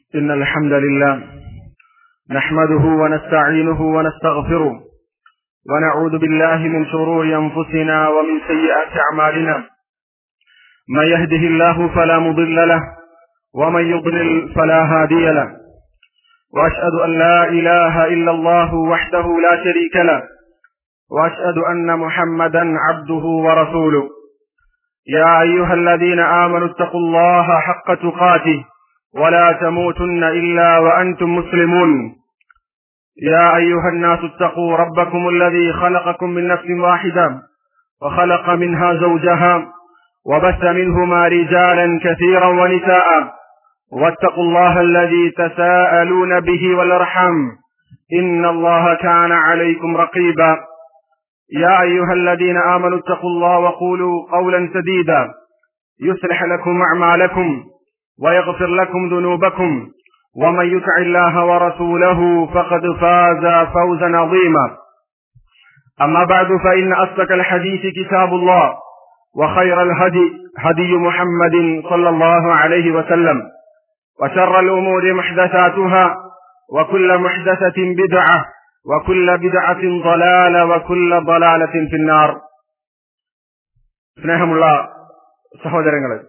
إن الحمد لله نحمده ونستعينه ونستغفره ونعوذ بالله من شرور أنفسنا ومن سيئات أعمالنا من يهده الله فلا مضل له ومن يضلل فلا هادي له وأشهد أن لا إله إلا الله وحده لا شريك له وأشهد أن محمدا عبده ورسوله يا أيها الذين آمنوا اتقوا الله حق تقاته ولا تموتن إلا وأنتم مسلمون يا أيها الناس اتقوا ربكم الذي خلقكم من نفس واحدة وخلق منها زوجها وبث منهما رجالا كثيرا ونساء واتقوا الله الذي تساءلون به والارحم إن الله كان عليكم رقيبا يا أيها الذين آمنوا اتقوا الله وقولوا قولا سديدا يصلح لكم أعمالكم ويغفر لكم ذنوبكم ومن يطع الله ورسوله فقد فاز فوزا عظيما أما بعد فإن أصدق الحديث كتاب الله وخير الهدي هدي محمد صلى الله عليه وسلم وشر الأمور محدثاتها وكل محدثة بدعة وكل بدعة ضلالة وكل ضلالة في النار സ്നേഹമുള്ള സഹോദരങ്ങളെ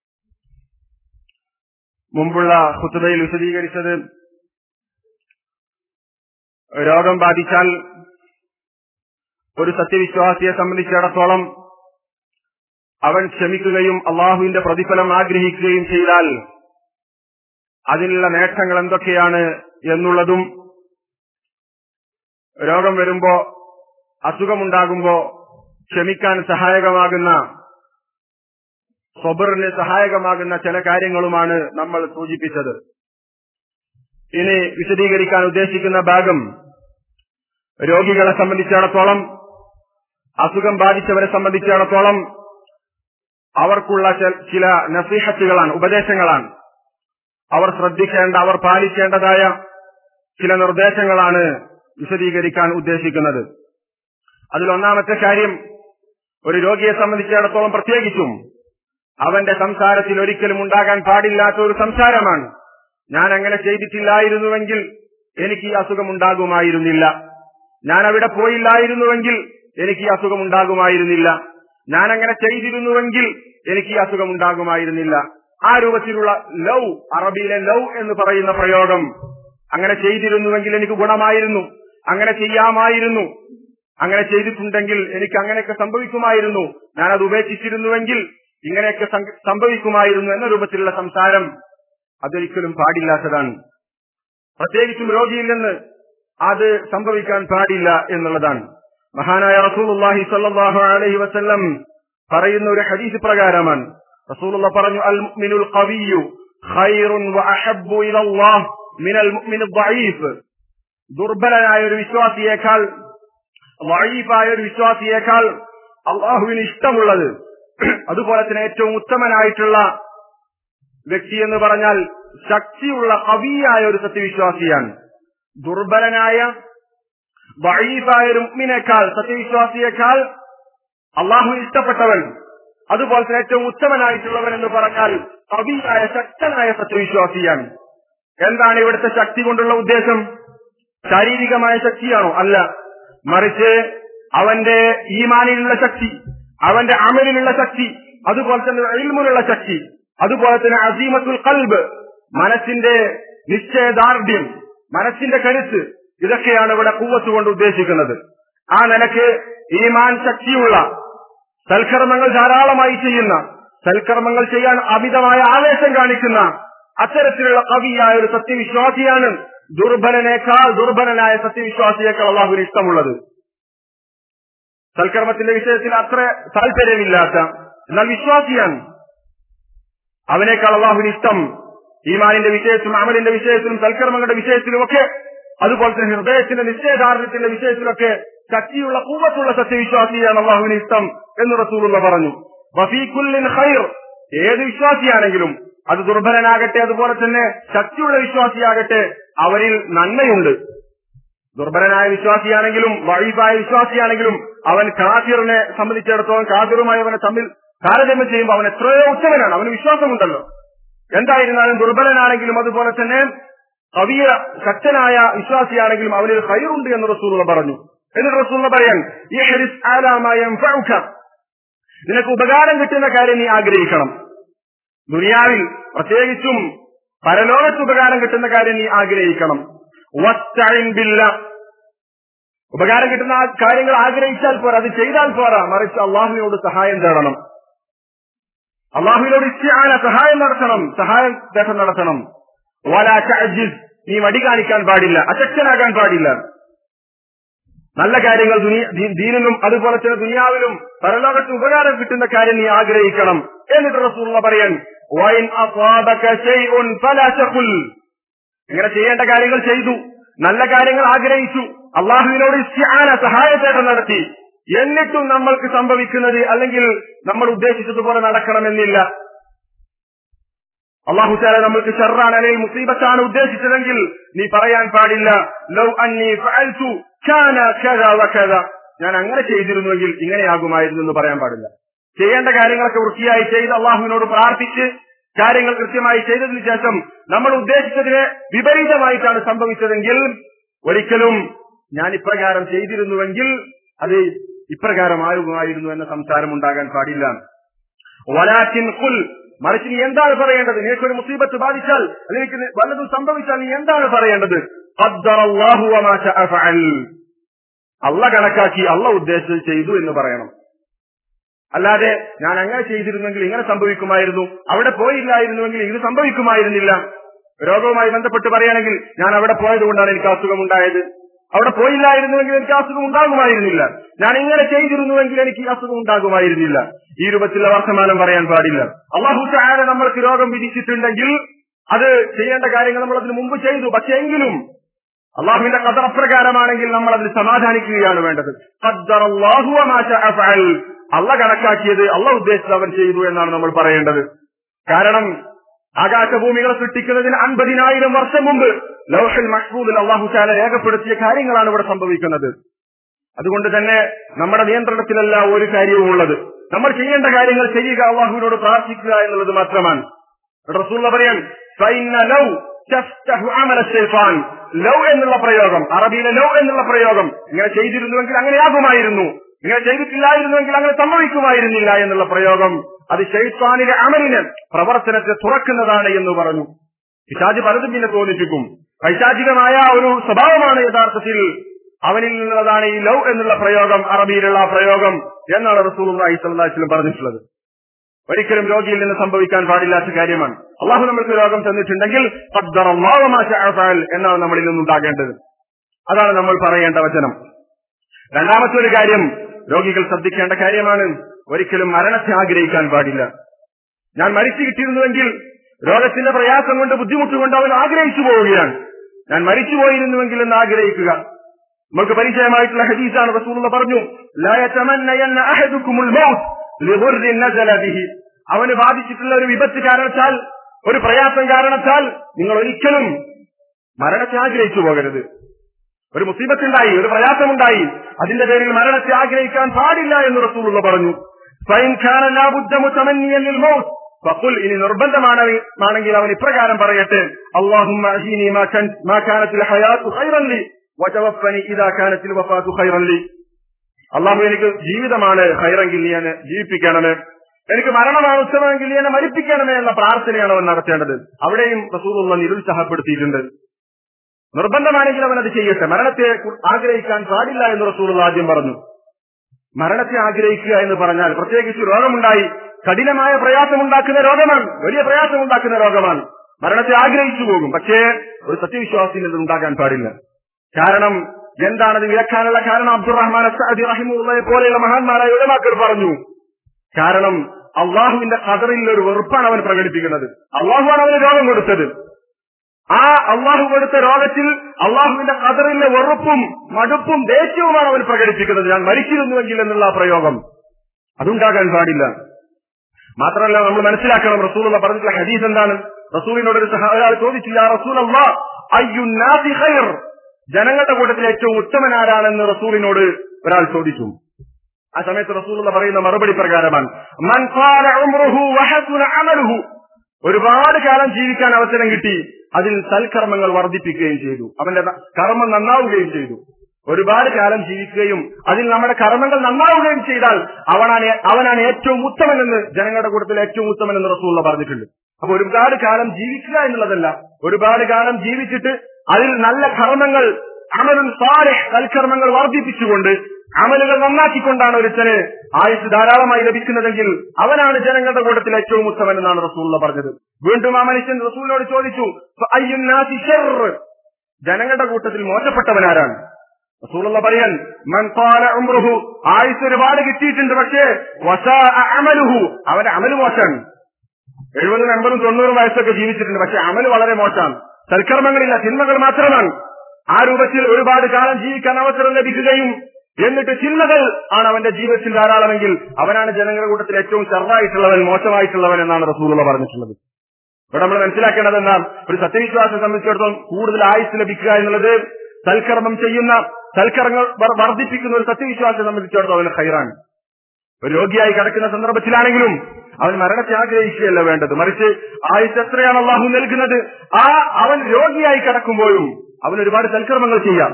മുമ്പുള്ള ഹുത്തുബയിൽ വിശദീകരിച്ചത് രോഗം ബാധിച്ചാൽ ഒരു സത്യവിശ്വാസിയെ സംബന്ധിച്ചിടത്തോളം അവൻ ക്ഷമിക്കുകയും അള്ളാഹുവിന്റെ പ്രതിഫലം ആഗ്രഹിക്കുകയും ചെയ്താൽ അതിനുള്ള നേട്ടങ്ങൾ എന്തൊക്കെയാണ് എന്നുള്ളതും രോഗം വരുമ്പോ അസുഖമുണ്ടാകുമ്പോ ക്ഷമിക്കാൻ സഹായകമാകുന്ന സ്വബറിന് സഹായകമാകുന്ന ചില കാര്യങ്ങളുമാണ് നമ്മൾ സൂചിപ്പിച്ചത് ഇനി വിശദീകരിക്കാൻ ഉദ്ദേശിക്കുന്ന ഭാഗം രോഗികളെ സംബന്ധിച്ചിടത്തോളം അസുഖം ബാധിച്ചവരെ സംബന്ധിച്ചിടത്തോളം അവർക്കുള്ള ചില നസീഹത്തുകളാണ് ഉപദേശങ്ങളാണ് അവർ ശ്രദ്ധിക്കേണ്ട അവർ പാലിക്കേണ്ടതായ ചില നിർദ്ദേശങ്ങളാണ് വിശദീകരിക്കാൻ ഉദ്ദേശിക്കുന്നത് അതിൽ ഒന്നാമത്തെ കാര്യം ഒരു രോഗിയെ സംബന്ധിച്ചിടത്തോളം പ്രത്യേകിച്ചും അവന്റെ സംസാരത്തിൽ ഒരിക്കലും ഉണ്ടാകാൻ പാടില്ലാത്ത ഒരു സംസാരമാണ് ഞാൻ അങ്ങനെ ചെയ്തിട്ടില്ലായിരുന്നുവെങ്കിൽ എനിക്ക് ഈ അസുഖം ഉണ്ടാകുമായിരുന്നില്ല ഞാൻ അവിടെ പോയില്ലായിരുന്നുവെങ്കിൽ എനിക്ക് ഈ അസുഖം ഉണ്ടാകുമായിരുന്നില്ല ഞാൻ അങ്ങനെ ചെയ്തിരുന്നുവെങ്കിൽ എനിക്ക് ഈ അസുഖം ഉണ്ടാകുമായിരുന്നില്ല ആ രൂപത്തിലുള്ള ലൗ അറബിയിലെ ലൗ എന്ന് പറയുന്ന പ്രയോഗം അങ്ങനെ ചെയ്തിരുന്നുവെങ്കിൽ എനിക്ക് ഗുണമായിരുന്നു അങ്ങനെ ചെയ്യാമായിരുന്നു അങ്ങനെ ചെയ്തിട്ടുണ്ടെങ്കിൽ എനിക്ക് അങ്ങനെയൊക്കെ സംഭവിക്കുമായിരുന്നു ഞാൻ അത് ഉപേക്ഷിച്ചിരുന്നുവെങ്കിൽ ഇങ്ങനെയൊക്കെ സംഭവിക്കുമായിരുന്നു എന്ന രൂപത്തിലുള്ള സംസാരം അതൊരിക്കലും പാടില്ലാത്തതാണ് പ്രത്യേകിച്ചും രോഗിയിൽ നിന്ന് അത് സംഭവിക്കാൻ പാടില്ല എന്നുള്ളതാണ് മഹാനായ റസൂലുള്ളാഹി സ്വല്ലല്ലാഹു അലൈഹി വസല്ലം പറയുന്ന ഒരു ഹദീസ് പ്രകാരമാണ് റസൂലുള്ള പറഞ്ഞു അൽ മുഅ്മിനുൽ ഖവിയ്യു ഖൈറുൻ വഅഹബ്ബു ഇലല്ലാഹ് മിനൽ മുഅ്മിനിൽ ളഈഫ് ദുർബലനായ ഒരു വിശ്വാസിയേക്കാൾ വഴീഫായ ഒരു വിശ്വാസിയേക്കാൾ അള്ളാഹുവിന് ഇഷ്ടമുള്ളത് അതുപോലെ തന്നെ ഏറ്റവും ഉത്തമനായിട്ടുള്ള വ്യക്തി എന്ന് പറഞ്ഞാൽ ശക്തിയുള്ള കവിയായ ഒരു സത്യവിശ്വാസിയാണ് ദുർബലനായ വഴീഫായ ഒരു മുമ്മിനേക്കാൾ സത്യവിശ്വാസിയേക്കാൾ അള്ളാഹു ഇഷ്ടപ്പെട്ടവൻ അതുപോലെ തന്നെ ഏറ്റവും ഉത്തമനായിട്ടുള്ളവൻ എന്ന് പറഞ്ഞാൽ കവിയായ ശക്തനായ സത്യവിശ്വാസിയാണ് എന്താണ് ഇവിടുത്തെ ശക്തി കൊണ്ടുള്ള ഉദ്ദേശം ശാരീരികമായ ശക്തിയാണോ അല്ല മറിച്ച് അവന്റെ ഈമാനിലുള്ള ശക്തി അവന്റെ അമലിനുള്ള ശക്തി അതുപോലെ തന്നെ ഇൽമുനുള്ള ശക്തി അതുപോലെ തന്നെ അസീമത്തുൽ കൽബ് മനസ്സിന്റെ നിശ്ചയദാർഢ്യം മനസ്സിന്റെ കരുത്ത് ഇതൊക്കെയാണ് ഇവിടെ കൂവത്ത് കൊണ്ട് ഉദ്ദേശിക്കുന്നത് ആ നിലക്ക് ഈമാൻ ശക്തിയുള്ള സൽക്കർമ്മങ്ങൾ ധാരാളമായി ചെയ്യുന്ന സൽക്കർമ്മങ്ങൾ ചെയ്യാൻ അമിതമായ ആവേശം കാണിക്കുന്ന അത്തരത്തിലുള്ള കവിയായ ഒരു സത്യവിശ്വാസിയാണ് ദുർബലനേക്കാൾ ദുർബലനായ സത്യവിശ്വാസിയേക്കാൾ അള്ളാഹുവിന് ഇഷ്ടമുള്ളത് സൽക്കർമ്മത്തിന്റെ വിഷയത്തിൽ അത്ര താല്പര്യമില്ലാത്ത എന്നാൽ വിശ്വാസിയാണ് അവനേക്കാൾ അള്ളാഹുവിന് ഇഷ്ടം ഈമാനിന്റെ വിഷയത്തിലും അമലിന്റെ വിഷയത്തിലും സൽക്കർമ്മങ്ങളുടെ വിഷയത്തിലുമൊക്കെ അതുപോലെ തന്നെ ഹൃദയത്തിന്റെ നിശ്ചയദാർഢ്യത്തിന്റെ വിഷയത്തിലൊക്കെ ശക്തിയുള്ള കൂവത്തുള്ള സത്യവിശ്വാസിയാണ് അള്ളാഹുവിന് ഇഷ്ടം എന്ന് റസൂലുള്ള പറഞ്ഞു വഫീഖുല്ലിൻ ഖൈർ ഏത് വിശ്വാസിയാണെങ്കിലും അത് ദുർബലനാകട്ടെ അതുപോലെ തന്നെ ശക്തിയുള്ള വിശ്വാസിയാകട്ടെ അവരിൽ നന്മയുണ്ട് ദുർബലനായ വിശ്വാസിയാണെങ്കിലും വഴീഫായ വിശ്വാസിയാണെങ്കിലും അവൻ കാഫിറിനെ സംബന്ധിച്ചിടത്തോളം കാഫിറുമായി അവനെ തമ്മിൽ താരതമ്യം ചെയ്യുമ്പോൾ അവൻ എത്രയോ ഉത്തമനാണ് അവന് വിശ്വാസമുണ്ടല്ലോ എന്തായിരുന്നാലും ദുർബലനാണെങ്കിലും അതുപോലെ തന്നെ കവിയ ശക്തനായ വിശ്വാസിയാണെങ്കിലും അവനിൽ ഹൈറുണ്ട് എന്ന് റസൂലുള്ള പറഞ്ഞു എന്നിട്ട് റസൂലുള്ള പറയാൻ ഈ ഹരിസ് ആലാമായ നിനക്ക് ഉപകാരം കിട്ടുന്ന കാര്യം നീ ആഗ്രഹിക്കണം ദുനിയാവിൽ പ്രത്യേകിച്ചും പരലോകത്ത് ഉപകാരം കിട്ടുന്ന കാര്യം നീ ആഗ്രഹിക്കണം വസ്തഈൻ ബില്ലാ. ഉപകാരം കിട്ടുന്ന ആ കാര്യങ്ങൾ ആഗ്രഹിച്ചാൽ പോരാ അത് ചെയ്താൽ പോരാ മറിച്ച് അള്ളാഹുവിനോട് സഹായം തേടണം അള്ളാഹുവിനോട് ഇസ്തിആന സഹായം നടത്തണം സഹായം ദേഹം നടത്തണം വലാ തഅജിസ് നീ മടി കാണിക്കാൻ പാടില്ല അശക്തനാകാൻ പാടില്ല നല്ല കാര്യങ്ങൾ ദുനിയ- ദീ- ദീനിലും അതുപോലെ തന്നെ ദുനിയാവിലും പരലോകത്ത് ഉപകാരം കിട്ടുന്ന കാര്യം നീ ആഗ്രഹിക്കണം എന്നിട്ട് റസൂലുള്ള പറയാൻ വൈൻ അസ്വാബക ശൈഉൻ ഫലാ തഖുൽ ഇങ്ങനെ ചെയ്യേണ്ട കാര്യങ്ങൾ ചെയ്തു നല്ല കാര്യങ്ങൾ ആഗ്രഹിച്ചു അള്ളാഹുവിനോട് ഇസ്തിആന സഹായത്തേട്ടം നടത്തി എന്നിട്ടും നമ്മൾക്ക് സംഭവിക്കുന്നത് അല്ലെങ്കിൽ നമ്മൾ ഉദ്ദേശിച്ചതുപോലെ നടക്കണമെന്നില്ല അള്ളാഹു താല നമ്മൾക്ക് ഷെറാണ് അല്ലെങ്കിൽ മുസീബത്താണ് ഉദ്ദേശിച്ചതെങ്കിൽ നീ പറയാൻ പാടില്ല ലൗ അന്നി ഫഅൽതു കാന കദ വകദ ഞാൻ അങ്ങനെ ചെയ്തിരുന്നുവെങ്കിൽ ഇങ്ങനെയാകുമായിരുന്നു എന്ന് പറയാൻ പാടില്ല ചെയ്യേണ്ട കാര്യങ്ങളൊക്കെ വൃത്തിയായി ചെയ്ത് അള്ളാഹുവിനോട് പ്രാർത്ഥിച്ച് കാര്യങ്ങൾ കൃത്യമായി ചെയ്തതിനു ശേഷം നമ്മൾ ഉദ്ദേശിച്ചതിന് വിപരീതമായിട്ടാണ് സംഭവിച്ചതെങ്കിൽ ഒരിക്കലും ഞാൻ ഇപ്രകാരം ചെയ്തിരുന്നുവെങ്കിൽ അത് ഇപ്രകാരമാകുമായിരുന്നു എന്ന സംസാരം ഉണ്ടാകാൻ പാടില്ല വലാക്കിൻ കുൽ മറിച്ച് നീ എന്താണ് പറയേണ്ടത് നിനക്കൊരു മുസീബത്ത് ബാധിച്ചാൽ അല്ലെങ്കിൽ നിനക്ക് വല്ലതും സംഭവിച്ചാൽ നീ എന്താണ് പറയേണ്ടത് ഖദ്ദറല്ലാഹു വമാ ശഅ ഫഅൽ. അള്ള കണക്കാക്കി അള്ള ഉദ്ദേശിച്ചത് ചെയ്തു എന്ന് പറയണം അല്ലാതെ ഞാൻ അങ്ങനെ ചെയ്തിരുന്നെങ്കിൽ ഇങ്ങനെ സംഭവിക്കുമായിരുന്നു അവിടെ പോയില്ലായിരുന്നുവെങ്കിൽ ഇത് സംഭവിക്കുമായിരുന്നില്ല രോഗവുമായി ബന്ധപ്പെട്ട് പറയുകയാണെങ്കിൽ ഞാൻ അവിടെ പോയത് കൊണ്ടാണ് എനിക്ക് അസുഖം ഉണ്ടായത് അവിടെ പോയില്ലായിരുന്നുവെങ്കിൽ എനിക്ക് അസുഖം ഉണ്ടാകുമായിരുന്നില്ല ഞാൻ ഇങ്ങനെ ചെയ്തിരുന്നുവെങ്കിൽ എനിക്ക് ഈ അസുഖം ഉണ്ടാകുമായിരുന്നില്ല ഈ രൂപത്തിലുള്ള വർത്തമാനം പറയാൻ പാടില്ല അള്ളാഹു ചായ നമ്മൾക്ക് രോഗം വിധിച്ചിട്ടുണ്ടെങ്കിൽ അത് ചെയ്യേണ്ട കാര്യങ്ങൾ നമ്മൾ അതിന് മുമ്പ് ചെയ്തു പക്ഷെ എങ്കിലും അള്ളാഹുവിന്റെ കഥപ്രകാരമാണെങ്കിൽ നമ്മൾ അതിൽ സമാധാനിക്കുകയാണ് വേണ്ടത് ഖദ്ദറല്ലാഹു വമാ ശഅ ഫഅൽ. അള്ള കണക്കാക്കിയത് അള്ള ഉദ്ദേശിച്ചത് അവൻ ചെയ്തു എന്നാണ് നമ്മൾ പറയേണ്ടത് കാരണം ആകാശഭൂമികളെ സൃഷ്ടിക്കുന്നതിന് അൻപതിനായിരം വർഷം മുമ്പ് ലൗഹൽ മഹ്ബൂദിൽ അള്ളാഹു ചാല രേഖപ്പെടുത്തിയ കാര്യങ്ങളാണ് ഇവിടെ സംഭവിക്കുന്നത് അതുകൊണ്ട് തന്നെ നമ്മുടെ നിയന്ത്രണത്തിലല്ല ഒരു കാര്യവും ഉള്ളത് നമ്മൾ ചെയ്യേണ്ട കാര്യങ്ങൾ ചെയ്യുക അള്ളാഹുവിനോട് പ്രാർത്ഥിക്കുക എന്നുള്ളത് മാത്രമാണ് റസൂള്ള പറയാൻ "ഫൈന ലൗ തഫ്തഹു അമല ശൈത്താൻ." ലൗ എന്നുള്ള പ്രയോഗം അറബിയിലെ ലൗ എന്നുള്ള പ്രയോഗം ഇങ്ങനെ ചെയ്തിരുന്നുവെങ്കിൽ അങ്ങനെയാകുമായിരുന്നു ഇങ്ങനെ ചെയ്തിട്ടില്ലായിരുന്നുവെങ്കിൽ അങ്ങനെ സംഭവിക്കുമായിരുന്നില്ല എന്നുള്ള പ്രയോഗം അത് ഷെയ്ത്താനിലെ അമലിന് പ്രവർത്തനത്തെ തുറക്കുന്നതാണ് എന്ന് പറഞ്ഞു പിശാജ് പലതും പിന്നെ തോന്നിപ്പിക്കും പൈശാചികമായ ഒരു സ്വഭാവമാണ് യഥാർത്ഥത്തിൽ അവനിൽ നിന്നുള്ളതാണ് ഈ ലൗ എന്നുള്ള പ്രയോഗം അറബിയിലുള്ള ആ പ്രയോഗം എന്നാണ് റസൂൽ അള്ളാഹിസ്വല്ലാസ്ലും പറഞ്ഞിട്ടുള്ളത് ഒരിക്കലും രോഗിയിൽ നിന്ന് സംഭവിക്കാൻ പാടില്ലാത്ത കാര്യമാണ് അള്ളാഹു നമ്മൾക്ക് രോഗം തന്നിട്ടുണ്ടെങ്കിൽ ഖദ്ദറല്ലാഹു മാ ശഅ ഫഅൽ എന്നാണ് നമ്മളിൽ നിന്നുണ്ടാകേണ്ടത് അതാണ് നമ്മൾ പറയേണ്ട വചനം രണ്ടാമത്തെ ഒരു കാര്യം രോഗികൾ ശ്രദ്ധിക്കേണ്ട കാര്യമാണ് ഒരിക്കലും മരണത്തെ ആഗ്രഹിക്കാൻ പാടില്ല ഞാൻ മരിച്ചു കിട്ടിയിരുന്നുവെങ്കിൽ രോഗത്തിന്റെ പ്രയാസം കൊണ്ട് ബുദ്ധിമുട്ടുകൊണ്ട് അവൻ ആഗ്രഹിച്ചു പോവുകയാണ് ഞാൻ മരിച്ചു പോയിരുന്നുവെങ്കിൽ എന്ന് ആഗ്രഹിക്കുക നമുക്ക് പരിചയമായിട്ടുള്ള ഹദീസാണ് റസൂലുള്ള പറഞ്ഞു "ലാ യതമന്നയന്ന അഹദുക്കുമുൽ മൗത്ത് ലിദുർരിൻ നസല ബിഹി." അവന് ബാധിച്ചിട്ടുള്ള ഒരു വിപത്ത് കാരണത്താൽ ഒരു പ്രയാസം കാരണത്താൽ നിങ്ങൾ ഒരിക്കലും മരണത്തെ ആഗ്രഹിച്ചു പോകരുത് ഒരു മുസീബത്തുണ്ടായി ഒരു പ്രയാസമുണ്ടായി അതിന്റെ പേരിൽ മരണത്തെ ആഗ്രഹിക്കാൻ പാടില്ല എന്ന് റസൂലുള്ള പറഞ്ഞു "ഫൈൻ കാന ലാ ബുദ്ദ മുതമന്നിയൻ ലിൽ മൗത്ത് ഫഖുൽ ഇനി നിർബന്ധമാണ് ആണെങ്കിൽ അവൻ ഇപ്രകാരം പറയട്ടെ അല്ലാഹുമ്മ അഹീനി മാ കൻ മാ കാനത്തിൽ ഹയാത്തു ഖൈറൻ ലി വതവഫനി ഇദാ കാനത്തിൽ വഫാത്തു ഖൈറൻ ലി അള്ളാഹു എനിക്ക് ജീവിതമാണ് ഖൈറെങ്കിൽ നീ എന്നെ ജീവിപ്പിക്കണമേ എനിക്ക് മരണമാണ് ഉത്തമമെങ്കിൽ നീ എന്നെ മരിപ്പിക്കണമേ എന്ന പ്രാർത്ഥനയാണ് അവൻ നടത്തേണ്ടത് അവിടെയും റസൂലുള്ള നിരുത്സാഹപ്പെടുത്തിയിട്ടുണ്ട് നിർബന്ധമാണെങ്കിൽ അവൻ അത് ചെയ്യട്ടെ മരണത്തെ കു- ആഗ്രഹിക്കാൻ പാടില്ല എന്ന് റസൂലുള്ള ആദ്യം പറഞ്ഞു മരണത്തെ ആഗ്രഹിക്കുക എന്ന് പറഞ്ഞാൽ പ്രത്യേകിച്ച് രോഗമുണ്ടായി കഠിനമായ പ്രയാസമുണ്ടാക്കുന്ന രോഗമാണ് വലിയ പ്രയാസമുണ്ടാക്കുന്ന രോഗമാണ് മരണത്തെ ആഗ്രഹിച്ചു പോകും പക്ഷേ ഒരു സത്യവിശ്വാസിയിൽ ഇത് ഉണ്ടാകാൻ പാടില്ല കാരണം എന്താണത് വിലക്കാനുള്ള കാരണം അബ്ദുറഹ്മാൻ അസ്സഅദി റഹിമുള്ളയെ പോലെയുള്ള മഹാന്മാരായ ഉലമാക്കൾ പറഞ്ഞു കാരണം അള്ളാഹുവിന്റെ ഖദറിൽ ഒരു വെറുപ്പാണ് അവൻ പ്രകടിപ്പിക്കുന്നത് അള്ളാഹുവാണ് അവന് രോഗം കൊടുത്തത് ആ അള്ളാഹു കൊടുത്ത രോഗത്തിൽ അള്ളാഹുവിന്റെ ഖദറിലെ വെറുപ്പും മടുപ്പും ദേഷ്യവുമാണ് അവൻ പ്രകടിപ്പിക്കുന്നത് ഞാൻ മരിച്ചിരുന്നുവെങ്കിൽ എന്നുള്ള ആ പ്രയോഗം അതുണ്ടാകാൻ പാടില്ല മാത്രമല്ല നമ്മൾ മനസ്സിലാക്കണം റസൂലുള്ള പറഞ്ഞിട്ടുള്ള ഹദീസ് എന്താണ് റസൂലിനോട് ഒരു സഹ- ഒരാൾ ചോദിച്ചില്ല റസൂൽ അയ്യുന്നാസി ഖൈർ ജനങ്ങളുടെ കൂട്ടത്തിൽ ഏറ്റവും ഉത്തമൻ ആരാണെന്ന് റസൂലിനോട് ഒരാൾ ചോദിച്ചു ആ സമയത്ത് റസൂലുള്ള പറയുന്ന മറുപടി പ്രകാരമാണ് മൻ ഖാല ഉംറുഹു വഹസുന അമലുഹു ഒരുപാട് കാലം ജീവിക്കാൻ അവസരം കിട്ടി അതിൽ സൽക്കർമ്മങ്ങൾ വർദ്ധിപ്പിക്കുകയും ചെയ്തു അവന്റെ ന- കർമ്മം നന്നാവുകയും ചെയ്തു ഒരുപാട് കാലം ജീവിക്കുകയും അതിൽ നമ്മുടെ കർമ്മങ്ങൾ നന്നാവുകയും ചെയ്താൽ അവനാണ് അവനാണ് ഏറ്റവും ഉത്തമനെന്ന് ജനങ്ങളുടെ കൂട്ടത്തിൽ ഏറ്റവും ഉത്തമനെന്ന് റസൂള്ള പറഞ്ഞിട്ടുണ്ട് അപ്പൊ ഒരുപാട് കാലം ജീവിക്കുക എന്നുള്ളതല്ല ഒരുപാട് കാലം ജീവിച്ചിട്ട് അതിൽ നല്ല കർമ്മങ്ങൾ അമലും സാരെ സൽക്കർമ്മങ്ങൾ വർദ്ധിപ്പിച്ചുകൊണ്ട് അമലുകൾ നന്നാക്കിക്കൊണ്ടാണ് ഒരുത്തന് ആയുസ് ധാരാളമായി ലഭിക്കുന്നതെങ്കിൽ അവനാണ് ജനങ്ങളുടെ കൂട്ടത്തിൽ ഏറ്റവും ഉത്തമൻ എന്നാണ് റസൂള്ള പറഞ്ഞത് വീണ്ടും ആ മനുഷ്യൻ റസൂലിനോട് ചോദിച്ചു "ഫഅയ്യുൻ നാസി ശർറ്?" ജനങ്ങളുടെ കൂട്ടത്തിൽ മോശപ്പെട്ടവനാരാണ് റസൂലുള്ള പറയാൻ മൻ ഖാല ഉംറുഹു ആയുസ് ഒരുപാട് കിട്ടിയിട്ടുണ്ട് പക്ഷേ വസാഅ അമലുഹു അവന്റെ അമല് മോശമാണ് എഴുപതും എൺപതും തൊണ്ണൂറും വയസ്സൊക്കെ ജീവിച്ചിട്ടുണ്ട് പക്ഷെ അമല് വളരെ മോശമാണ് സൽക്കർമ്മങ്ങളില്ല തിന്മകൾ മാത്രമാണ് ആ രൂപത്തിൽ ഒരുപാട് കാലം ജീവിക്കാൻ അവസരം ലഭിക്കുകയും എന്നിട്ട് ചിന്മകൾ ആണ് അവന്റെ ജീവിതത്തിൽ ധാരാളമെങ്കിൽ അവനാണ് ജനങ്ങളുടെ കൂട്ടത്തിൽ ഏറ്റവും ചെറുതായിട്ടുള്ളവൻ മോശമായിട്ടുള്ളവൻ എന്നാണ് റസൂലുള്ള പറഞ്ഞിട്ടുള്ളത് ഇവിടെ നമ്മൾ മനസ്സിലാക്കേണ്ടത് എന്താ ഒരു സത്യവിശ്വാസം സംബന്ധിച്ചിടത്തോളം കൂടുതൽ ആയുസ് ലഭിക്കുക എന്നുള്ളത് സൽക്കർമ്മം ചെയ്യുന്ന സൽക്കർമ്മങ്ങൾ വർ- വർദ്ധിപ്പിക്കുന്ന ഒരു സത്യവിശ്വാസം സംബന്ധിച്ചിടത്തോളം അവന് ഹൈറാണ് ഒരു രോഗിയായി കിടക്കുന്ന സന്ദർഭത്തിലാണെങ്കിലും അവൻ മരണത്തെ ആഗ്രഹിക്കുകയല്ല വേണ്ടത് മറിച്ച് ആയുസ് എത്രയാണ് അള്ളാഹു നൽകുന്നത് ആ അവൻ രോഗിയായി കിടക്കുമ്പോഴും അവൻ ഒരുപാട് സൽക്കർമ്മങ്ങൾ ചെയ്യാം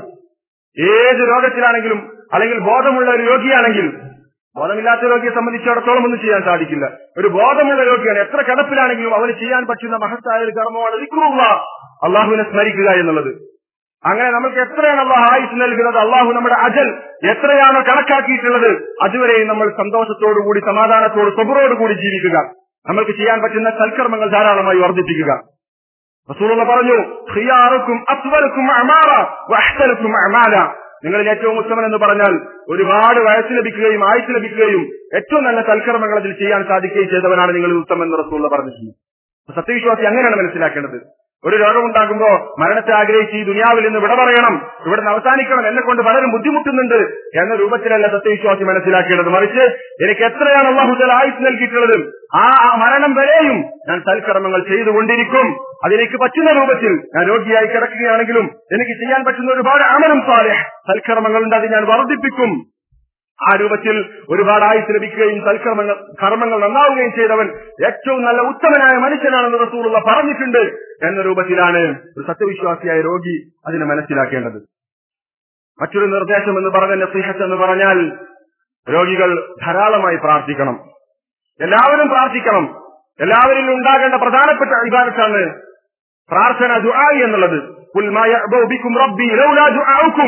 ഏത് രോഗത്തിലാണെങ്കിലും അല്ലെങ്കിൽ ബോധമുള്ള ഒരു രോഗിയാണെങ്കിൽ ബോധമില്ലാത്ത രോഗിയെ സംബന്ധിച്ചിടത്തോളം ഒന്നും ചെയ്യാൻ സാധിക്കില്ല ഒരു ബോധമുള്ള രോഗിയാണ് എത്ര കിടപ്പിലാണെങ്കിലും അവന് ചെയ്യാൻ പറ്റുന്ന മഹത്തായ ഒരു കർമ്മമാണ് ദിക്റുള്ള അള്ളാഹുവിനെ സ്മരിക്കുക എന്നുള്ളത് അങ്ങനെ നമുക്ക് എത്രയാണ് അള്ളാഹു ആയുസ് നൽകുന്നത് അള്ളാഹു നമ്മുടെ അജൽ എത്രയാണോ കണക്കാക്കിയിട്ടുള്ളത് അതുവരെയും നമ്മൾ സന്തോഷത്തോടുകൂടി സമാധാനത്തോട് സ്വബറോടുകൂടി ജീവിക്കുക നമ്മൾക്ക് ചെയ്യാൻ പറ്റുന്ന സൽക്കർമ്മങ്ങൾ ധാരാളമായി വർദ്ധിപ്പിക്കുക റസൂലുള്ള പറഞ്ഞു ഖിയാറുക്കും അസ്വലുക്കും അമാറ വഹ്സലുക്കും അമാല നിങ്ങളിൽ ഏറ്റവും ഉത്തമൻ എന്ന് പറഞ്ഞാൽ ഒരുപാട് വയസ്സ് ലഭിക്കുകയും ആയുസ് ലഭിക്കുകയും ഏറ്റവും നല്ല സൽക്കർമ്മങ്ങൾ അതിൽ ചെയ്യാൻ സാധിക്കുകയും ചെയ്തവനാണ് നിങ്ങളിൽ ഉത്തമൻ എന്ന് റസൂള്ള പറഞ്ഞിട്ടുണ്ട് അപ്പൊ സത്യവിശ്വാസി അങ്ങനെയാണ് മനസ്സിലാക്കേണ്ടത് ഒരു രോഗമുണ്ടാകുമ്പോ മരണത്തെ ആഗ്രഹിച്ച് ഈ ദുനിയാവിൽ നിന്ന് വിട പറയണം ഇവിടുന്ന് അവസാനിക്കണം എന്നെ കൊണ്ട് പലരും ബുദ്ധിമുട്ടുന്നുണ്ട് എന്ന രൂപത്തിലല്ല സത്യവിശ്വാസി മനസ്സിലാക്കേണ്ടത് മറിച്ച് എനിക്ക് എത്രയാണ് അള്ളാഹുദൽ ആയുസ് നൽകിയിട്ടുള്ളത് ആ ആ മരണം വരെയും ഞാൻ സൽക്കർമ്മങ്ങൾ ചെയ്തുകൊണ്ടിരിക്കും അതിലേക്ക് പറ്റുന്ന രൂപത്തിൽ ഞാൻ രോഗിയായി കിടക്കുകയാണെങ്കിലും എനിക്ക് ചെയ്യാൻ പറ്റുന്ന ഒരുപാട് അമലും സാലെ സൽക്കർമ്മങ്ങളുണ്ട് അത് ഞാൻ വർദ്ധിപ്പിക്കും ആ രൂപത്തിൽ ഒരുപാട് ആയുസ് ലഭിക്കുകയും സൽക്കർമ്മങ്ങൾ കർമ്മങ്ങൾ നന്നാവുകയും ചെയ്തവൻ ഏറ്റവും നല്ല ഉത്തമനായ മനുഷ്യനാണെന്ന് റസൂലുള്ള പറഞ്ഞിട്ടുണ്ട് എന്ന രൂപത്തിലാണ് ഒരു സത്യവിശ്വാസിയായ രോഗി അതിനെ മനസ്സിലാക്കേണ്ടത് മറ്റൊരു നിർദ്ദേശം എന്ന് പറഞ്ഞ നസീഹത്ത് എന്ന് പറഞ്ഞാൽ രോഗികൾ ധാരാളമായി പ്രാർത്ഥിക്കണം എല്ലാവരും പ്രാർത്ഥിക്കണം എല്ലാവരിലും ഉണ്ടാകേണ്ട പ്രധാനപ്പെട്ട അഭിഭാഷത്താണ് പ്രാർത്ഥന ദുആ എന്നുള്ളത് "ഖുൽ മാ യഅ്ബഉ ബിക്കും റബ്ബി ലൗലാ ദുആഉക്കും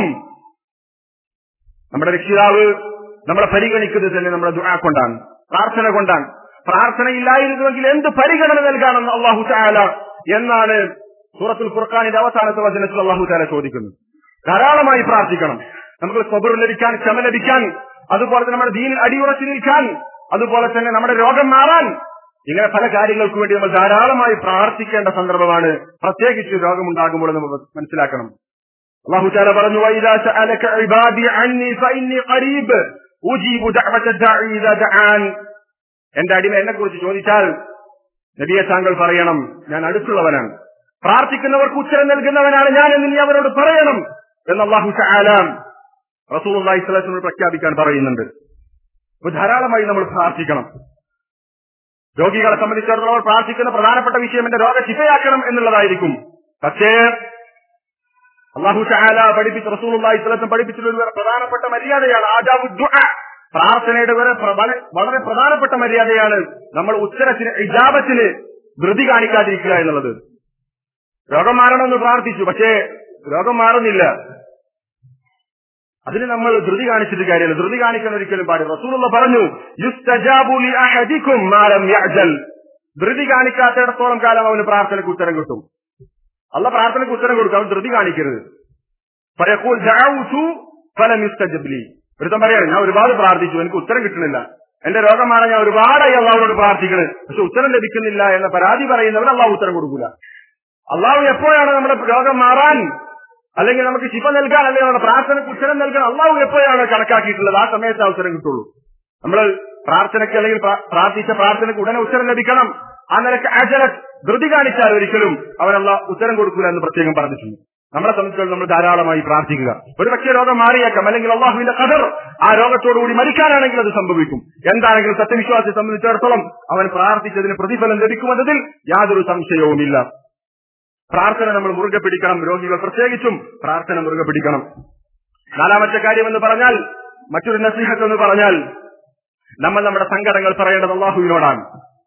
നമ്മുടെ രക്ഷിതാവ് നമ്മളെ പരിഗണിക്കുന്നത് തന്നെ നമ്മുടെ ദുആ കൊണ്ടാണ് പ്രാർത്ഥന കൊണ്ടാണ് പ്രാർത്ഥന ഇല്ലായിരുന്നുവെങ്കിൽ എന്ത് പരിഗണന നൽകാണെന്ന് അള്ളാഹു താല എന്നാണ് സൂറത്തുൽ ഫുർഖാനിന്റെ അവസാനത്തെ വചനത്തിൽ അള്ളാഹു താല ചോദിക്കുന്നത് ധാരാളമായി പ്രാർത്ഥിക്കണം നമുക്ക് സ്വബർ ലഭിക്കാൻ ക്ഷമ ലഭിക്കാൻ അതുപോലെ തന്നെ നമ്മുടെ ദീനിൽ അടിയുറച്ചു നിൽക്കാൻ അതുപോലെ തന്നെ നമ്മുടെ രോഗം മാറാൻ ഇങ്ങനെ പല കാര്യങ്ങൾക്കും വേണ്ടി നമ്മൾ ധാരാളമായി പ്രാർത്ഥിക്കേണ്ട സന്ദർഭമാണ് പ്രത്യേകിച്ച് രോഗമുണ്ടാകുമ്പോൾ നമ്മൾ മനസ്സിലാക്കണം അള്ളാഹു താല പറഞ്ഞു "വഇദാ സഅലക ഇബാദി അന്നി ഫഇന്നി ഖരീബ് ഉജീബു ദഅവത ദാഇ ഇദാ ദഅാൻ." എന്റെ അടിമ എന്നെ കുറിച്ച് ചോദിച്ചാൽ നബിയെ താങ്കൾ പറയണം ഞാൻ അടുത്തുള്ളവനാണ് പ്രാർത്ഥിക്കുന്നവർക്ക് ഉത്തരം നൽകുന്നവനാണ് ഞാൻ എന്ന് നീ അവരോട് പറയണം എന്ന് അള്ളാഹു തആല റസൂലുള്ളാഹി സ്വല്ലല്ലാഹു അലൈഹി വസല്ലം പ്രഖ്യാപിക്കാൻ പറയുന്നുണ്ട് അപ്പൊ ധാരാളമായി നമ്മൾ പ്രാർത്ഥിക്കണം രോഗികളെ സംബന്ധിച്ചിടത്തോളം അവർ പ്രാർത്ഥിക്കുന്ന പ്രധാനപ്പെട്ട വിഷയം എന്റെ രോഗ ശിഫയാക്കണം എന്നുള്ളതായിരിക്കും പക്ഷേ അള്ളാഹു ഷഹാല പഠിപ്പിച്ച റസൂലുള്ളാഹി സ്വലത്തും പഠിപ്പിച്ചിട്ടുള്ള ഒരു വളരെ പ്രധാനപ്പെട്ട മര്യാദയാണ് ആജാബു ദുആ പ്രാർത്ഥനയുടെ വരെ പ്ര- വളരെ- വളരെ പ്രധാനപ്പെട്ട മര്യാദയാണ് നമ്മൾ ഉത്തരത്തിന് ഇജാബത്തിന് ധൃതി കാണിക്കാതിരിക്കുക എന്നുള്ളത് രോഗം മാറണമെന്ന് പ്രാർത്ഥിച്ചു പക്ഷേ രോഗം മാറുന്നില്ല അതിന് നമ്മൾ ധൃതി കാണിച്ചിട്ട് കാര്യമില്ല ധൃതി കാണിക്കാൻ ഒരിക്കലും പാടില്ല റസൂലുള്ള പറഞ്ഞു യുസ്തജാബു ലി അഹദിക്കും മാ ലം യഅജൽ ധൃതി കാണിക്കാത്തിടത്തോളം കാലം അവന് പ്രാർത്ഥനയ്ക്ക് ഉത്തരം കിട്ടും അല്ല പ്രാർത്ഥനയ്ക്ക് ഉത്തരം കൊടുക്കും അവൻ ധൃതി കാണിക്കരുത് ഫയഖൂൽ ദഅഉതു ഫലം യുസ്തജബ് ലി ഒരുത്തൻ പറയാണ് ഞാൻ ഒരുപാട് പ്രാർത്ഥിച്ചു എനിക്ക് ഉത്തരം കിട്ടുന്നില്ല എന്റെ രോഗമാണ് ഞാൻ ഒരുപാടായി അള്ളാഹുവിനോട് പ്രാർത്ഥിക്കുന്നത് പക്ഷെ ഉത്തരം ലഭിക്കുന്നില്ല എന്ന പരാതി പറയുന്നവൻ അള്ളാഹു ഉത്തരം കൊടുക്കൂല അള്ളാഹു എപ്പോഴാണ് നമ്മുടെ രോഗം മാറാൻ അല്ലെങ്കിൽ നമുക്ക് ശിഫ നൽകാൻ അല്ലെങ്കിൽ നമ്മുടെ പ്രാർത്ഥനയ്ക്ക് ഉത്തരം നൽകാൻ അള്ളാഹു എപ്പോഴാണ് കണക്കാക്കിയിട്ടുള്ളത് ആ സമയത്ത് ആ ഉത്തരം കിട്ടുള്ളൂ നമ്മൾ പ്രാർത്ഥനയ്ക്ക് അല്ലെങ്കിൽ പ്രാ- പ്രാർത്ഥിച്ച പ്രാർത്ഥനയ്ക്ക് ഉടനെ ഉത്തരം ലഭിക്കണം ആ നിലക്ക് അജല ധൃതി കാണിച്ചാൽ ഒരിക്കലും അവനല്ല ഉത്തരം കൊടുക്കൂല എന്ന് പ്രത്യേകം പറഞ്ഞിട്ടുണ്ട് നമ്മളെ സംബന്ധിച്ചിടത്തോളം നമ്മൾ ധാരാളമായി പ്രാർത്ഥിക്കുക ഒരു പക്ഷേ രോഗം മാറിയേക്കാം അല്ലെങ്കിൽ അള്ളാഹുവിന്റെ കഥർ ആ രോഗത്തോടുകൂടി മരിക്കാനാണെങ്കിൽ അത് സംഭവിക്കും എന്താണെങ്കിലും സത്യവിശ്വാസിയെ സംബന്ധിച്ചിടത്തോളം അവൻ പ്രാർത്ഥിച്ചതിന് പ്രതിഫലം ലഭിക്കുമെന്നതിൽ യാതൊരു സംശയവുമില്ല പ്രാർത്ഥന നമ്മൾ മുറുകെ പിടിക്കണം രോഗികൾ പ്രത്യേകിച്ചും പ്രാർത്ഥന മുറുകെ പിടിക്കണം നാലാമത്തെ കാര്യം എന്ന് പറഞ്ഞാൽ മറ്റൊരു നസീഹത്ത് എന്ന് പറഞ്ഞാൽ നമ്മൾ നമ്മുടെ സങ്കടങ്ങൾ പറയേണ്ടത് അള്ളാഹുവിനോടാണ്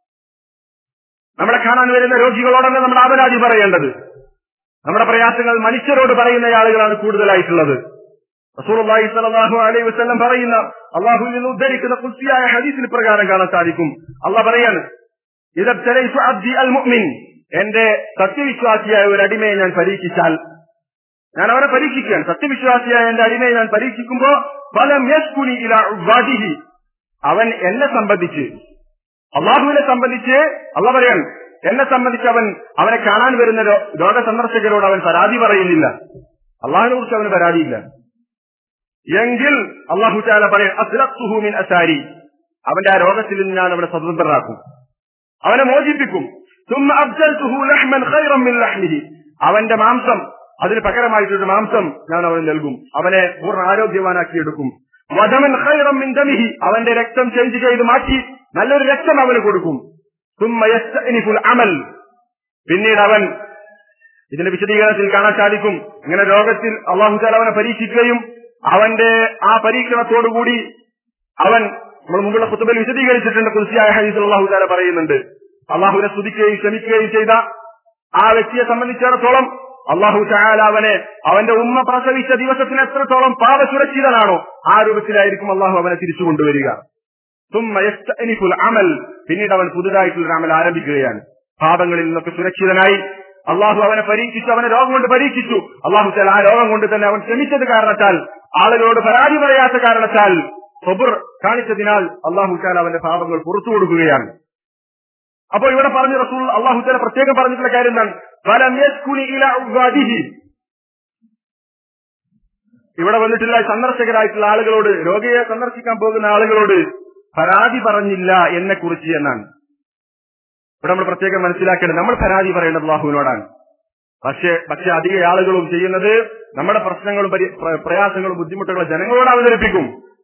നമ്മളെ കാണാൻ വരുന്ന രോഗികളോടാണ് നമ്മൾ ആവലാതി പറയേണ്ടത് നമ്മുടെ പ്രയാസങ്ങൾ മനുഷ്യരോട് പറയുന്ന ആളുകളാണ് കൂടുതലായിട്ടുള്ളത് റസൂലുള്ളാഹി സ്വല്ലല്ലാഹു അലൈഹി വസല്ലം പറയുന്ന അള്ളാഹുവിൽ നിന്ന് ഉദ്ധരിക്കുന്ന കുൽസിയായ ഹദീസിന് പ്രകാരം കാണാൻ സാധിക്കും അള്ളാഹ് പറയാണ് ഇതബ്തലൈതു അബ്ദി അൽ മുഅ്മിൻ എന്റെ സത്യവിശ്വാസിയായ ഒരു അടിമയെ ഞാൻ പരീക്ഷിച്ചാൽ ഞാൻ അവരെ പരീക്ഷിക്കുകയാണ് സത്യവിശ്വാസിയായ എന്റെ അടിമയെ ഞാൻ പരീക്ഷിക്കുമ്പോ ഫലം യസ്കുനി ഇല ഉവ്വാദിഹി അവൻ എന്നെ സംബന്ധിച്ച് അള്ളാഹുവിനെ സംബന്ധിച്ച് അള്ള പറയാൻ എന്നെ സംബന്ധിച്ച് അവൻ അവനെ കാണാൻ വരുന്ന രോ- രോഗസന്ദർശകരോട് അവൻ പരാതി പറയുന്നില്ല അള്ളാഹിനെ കുറിച്ച് അവന് പരാതിയില്ല എങ്കിൽ അള്ളാഹു ചാല പറയും അസ്ലത്തുഹുമിൻ അസാരി അവന്റെ ആ രോഗത്തിൽ നിന്ന് ഞാൻ അവനെ സ്വതന്ത്രരാക്കും അവനെ മോചിപ്പിക്കും ثم أبدلته لحما خيرا من لحمه അവന്റെ മാംസം അതിന് പകരമായിട്ടൊരു മാംസം ഞാൻ അവന് നൽകും അവനെ പൂർണ്ണ ആരോഗ്യവാനാക്കിയെടുക്കും വധമൻ ഖൈറം മിൻ ദമിഹി അവന്റെ രക്തം ചേഞ്ച് ചെയ്ത് മാറ്റി നല്ലൊരു രക്തം അവന് കൊടുക്കും ثم يستأنف അമൽ പിന്നീട് അവൻ ഇതിന്റെ വിശദീകരണത്തിൽ കാണാൻ സാധിക്കും ഇങ്ങനെ രോഗത്തിൽ അള്ളാഹു താല അവനെ പരീക്ഷിക്കുകയും അവന്റെ ആ പരീക്ഷണത്തോടുകൂടി അവൻ നമ്മൾ മുമ്പുള്ള കുത്തുബയിൽ വിശദീകരിച്ചിട്ടുണ്ട് കുൽസിയായ ഹദീസിൽ അള്ളാഹു താല പറയുന്നുണ്ട് അള്ളാഹുവിനെ സ്തുതിക്കുകയും ക്ഷമിക്കുകയും ചെയ്ത ആ വ്യക്തിയെ സംബന്ധിച്ചിടത്തോളം അള്ളാഹു ചായാല അവനെ അവന്റെ ഉമ്മ പ്രസവിച്ച ദിവസത്തിന് എത്രത്തോളം പാപസുരക്ഷിതനാണോ ആ രൂപത്തിലായിരിക്കും അള്ളാഹു അവനെ തിരിച്ചു കൊണ്ടുവരിക ثم يستأنف العمل പിന്നീട് അവൻ പുതുതായിട്ടുള്ള അമൽ ആരംഭിക്കുകയാണ് പാപങ്ങളിൽ നിന്നൊക്കെ സുരക്ഷിതനായി അള്ളാഹു അവനെ പരീക്ഷിച്ചു അവനെ രോഗം കൊണ്ട് പരീക്ഷിച്ചു അള്ളാഹു താല ആ രോഗം കൊണ്ട് തന്നെ അവൻ ക്ഷമിച്ചത് കാരണത്താൽ ആളുകളോട് പരാതി പറയാത്ത കാരണത്താൽ സബുർ കാണിച്ചതിനാൽ അള്ളാഹു താല അവന്റെ പാപങ്ങൾ പുറത്തു കൊടുക്കുകയാണ് അപ്പോൾ ഇവിടെ പറഞ്ഞ റസൂൽ അള്ളാഹു താല പ്രത്യേകം പറഞ്ഞിട്ടുള്ള കാര്യം എന്താണ് ഫലം യസ്കുനി ഇലാ ഉവ്വാദിഹി. ഇവിടെ വന്നിട്ടുള്ള സന്ദർശകരായിട്ടുള്ള ആളുകളോട് രോഗിയെ സന്ദർശിക്കാൻ പോകുന്ന ആളുകളോട് പരാതി പറഞ്ഞില്ല എന്നെ കുറിച്ച് എന്നാണ് ഇവിടെ നമ്മൾ പ്രത്യേകം മനസ്സിലാക്കേണ്ടത് നമ്മൾ പരാതി പറയേണ്ടത് അള്ളാഹുവിനോടാണ് പക്ഷേ പക്ഷെ അധിക ആളുകളും ചെയ്യുന്നത് നമ്മുടെ പ്രശ്നങ്ങളും പരി- പ്ര- പ്രയാസങ്ങളും ബുദ്ധിമുട്ടുകളും ജനങ്ങളോട് അവതരിപ്പിക്കും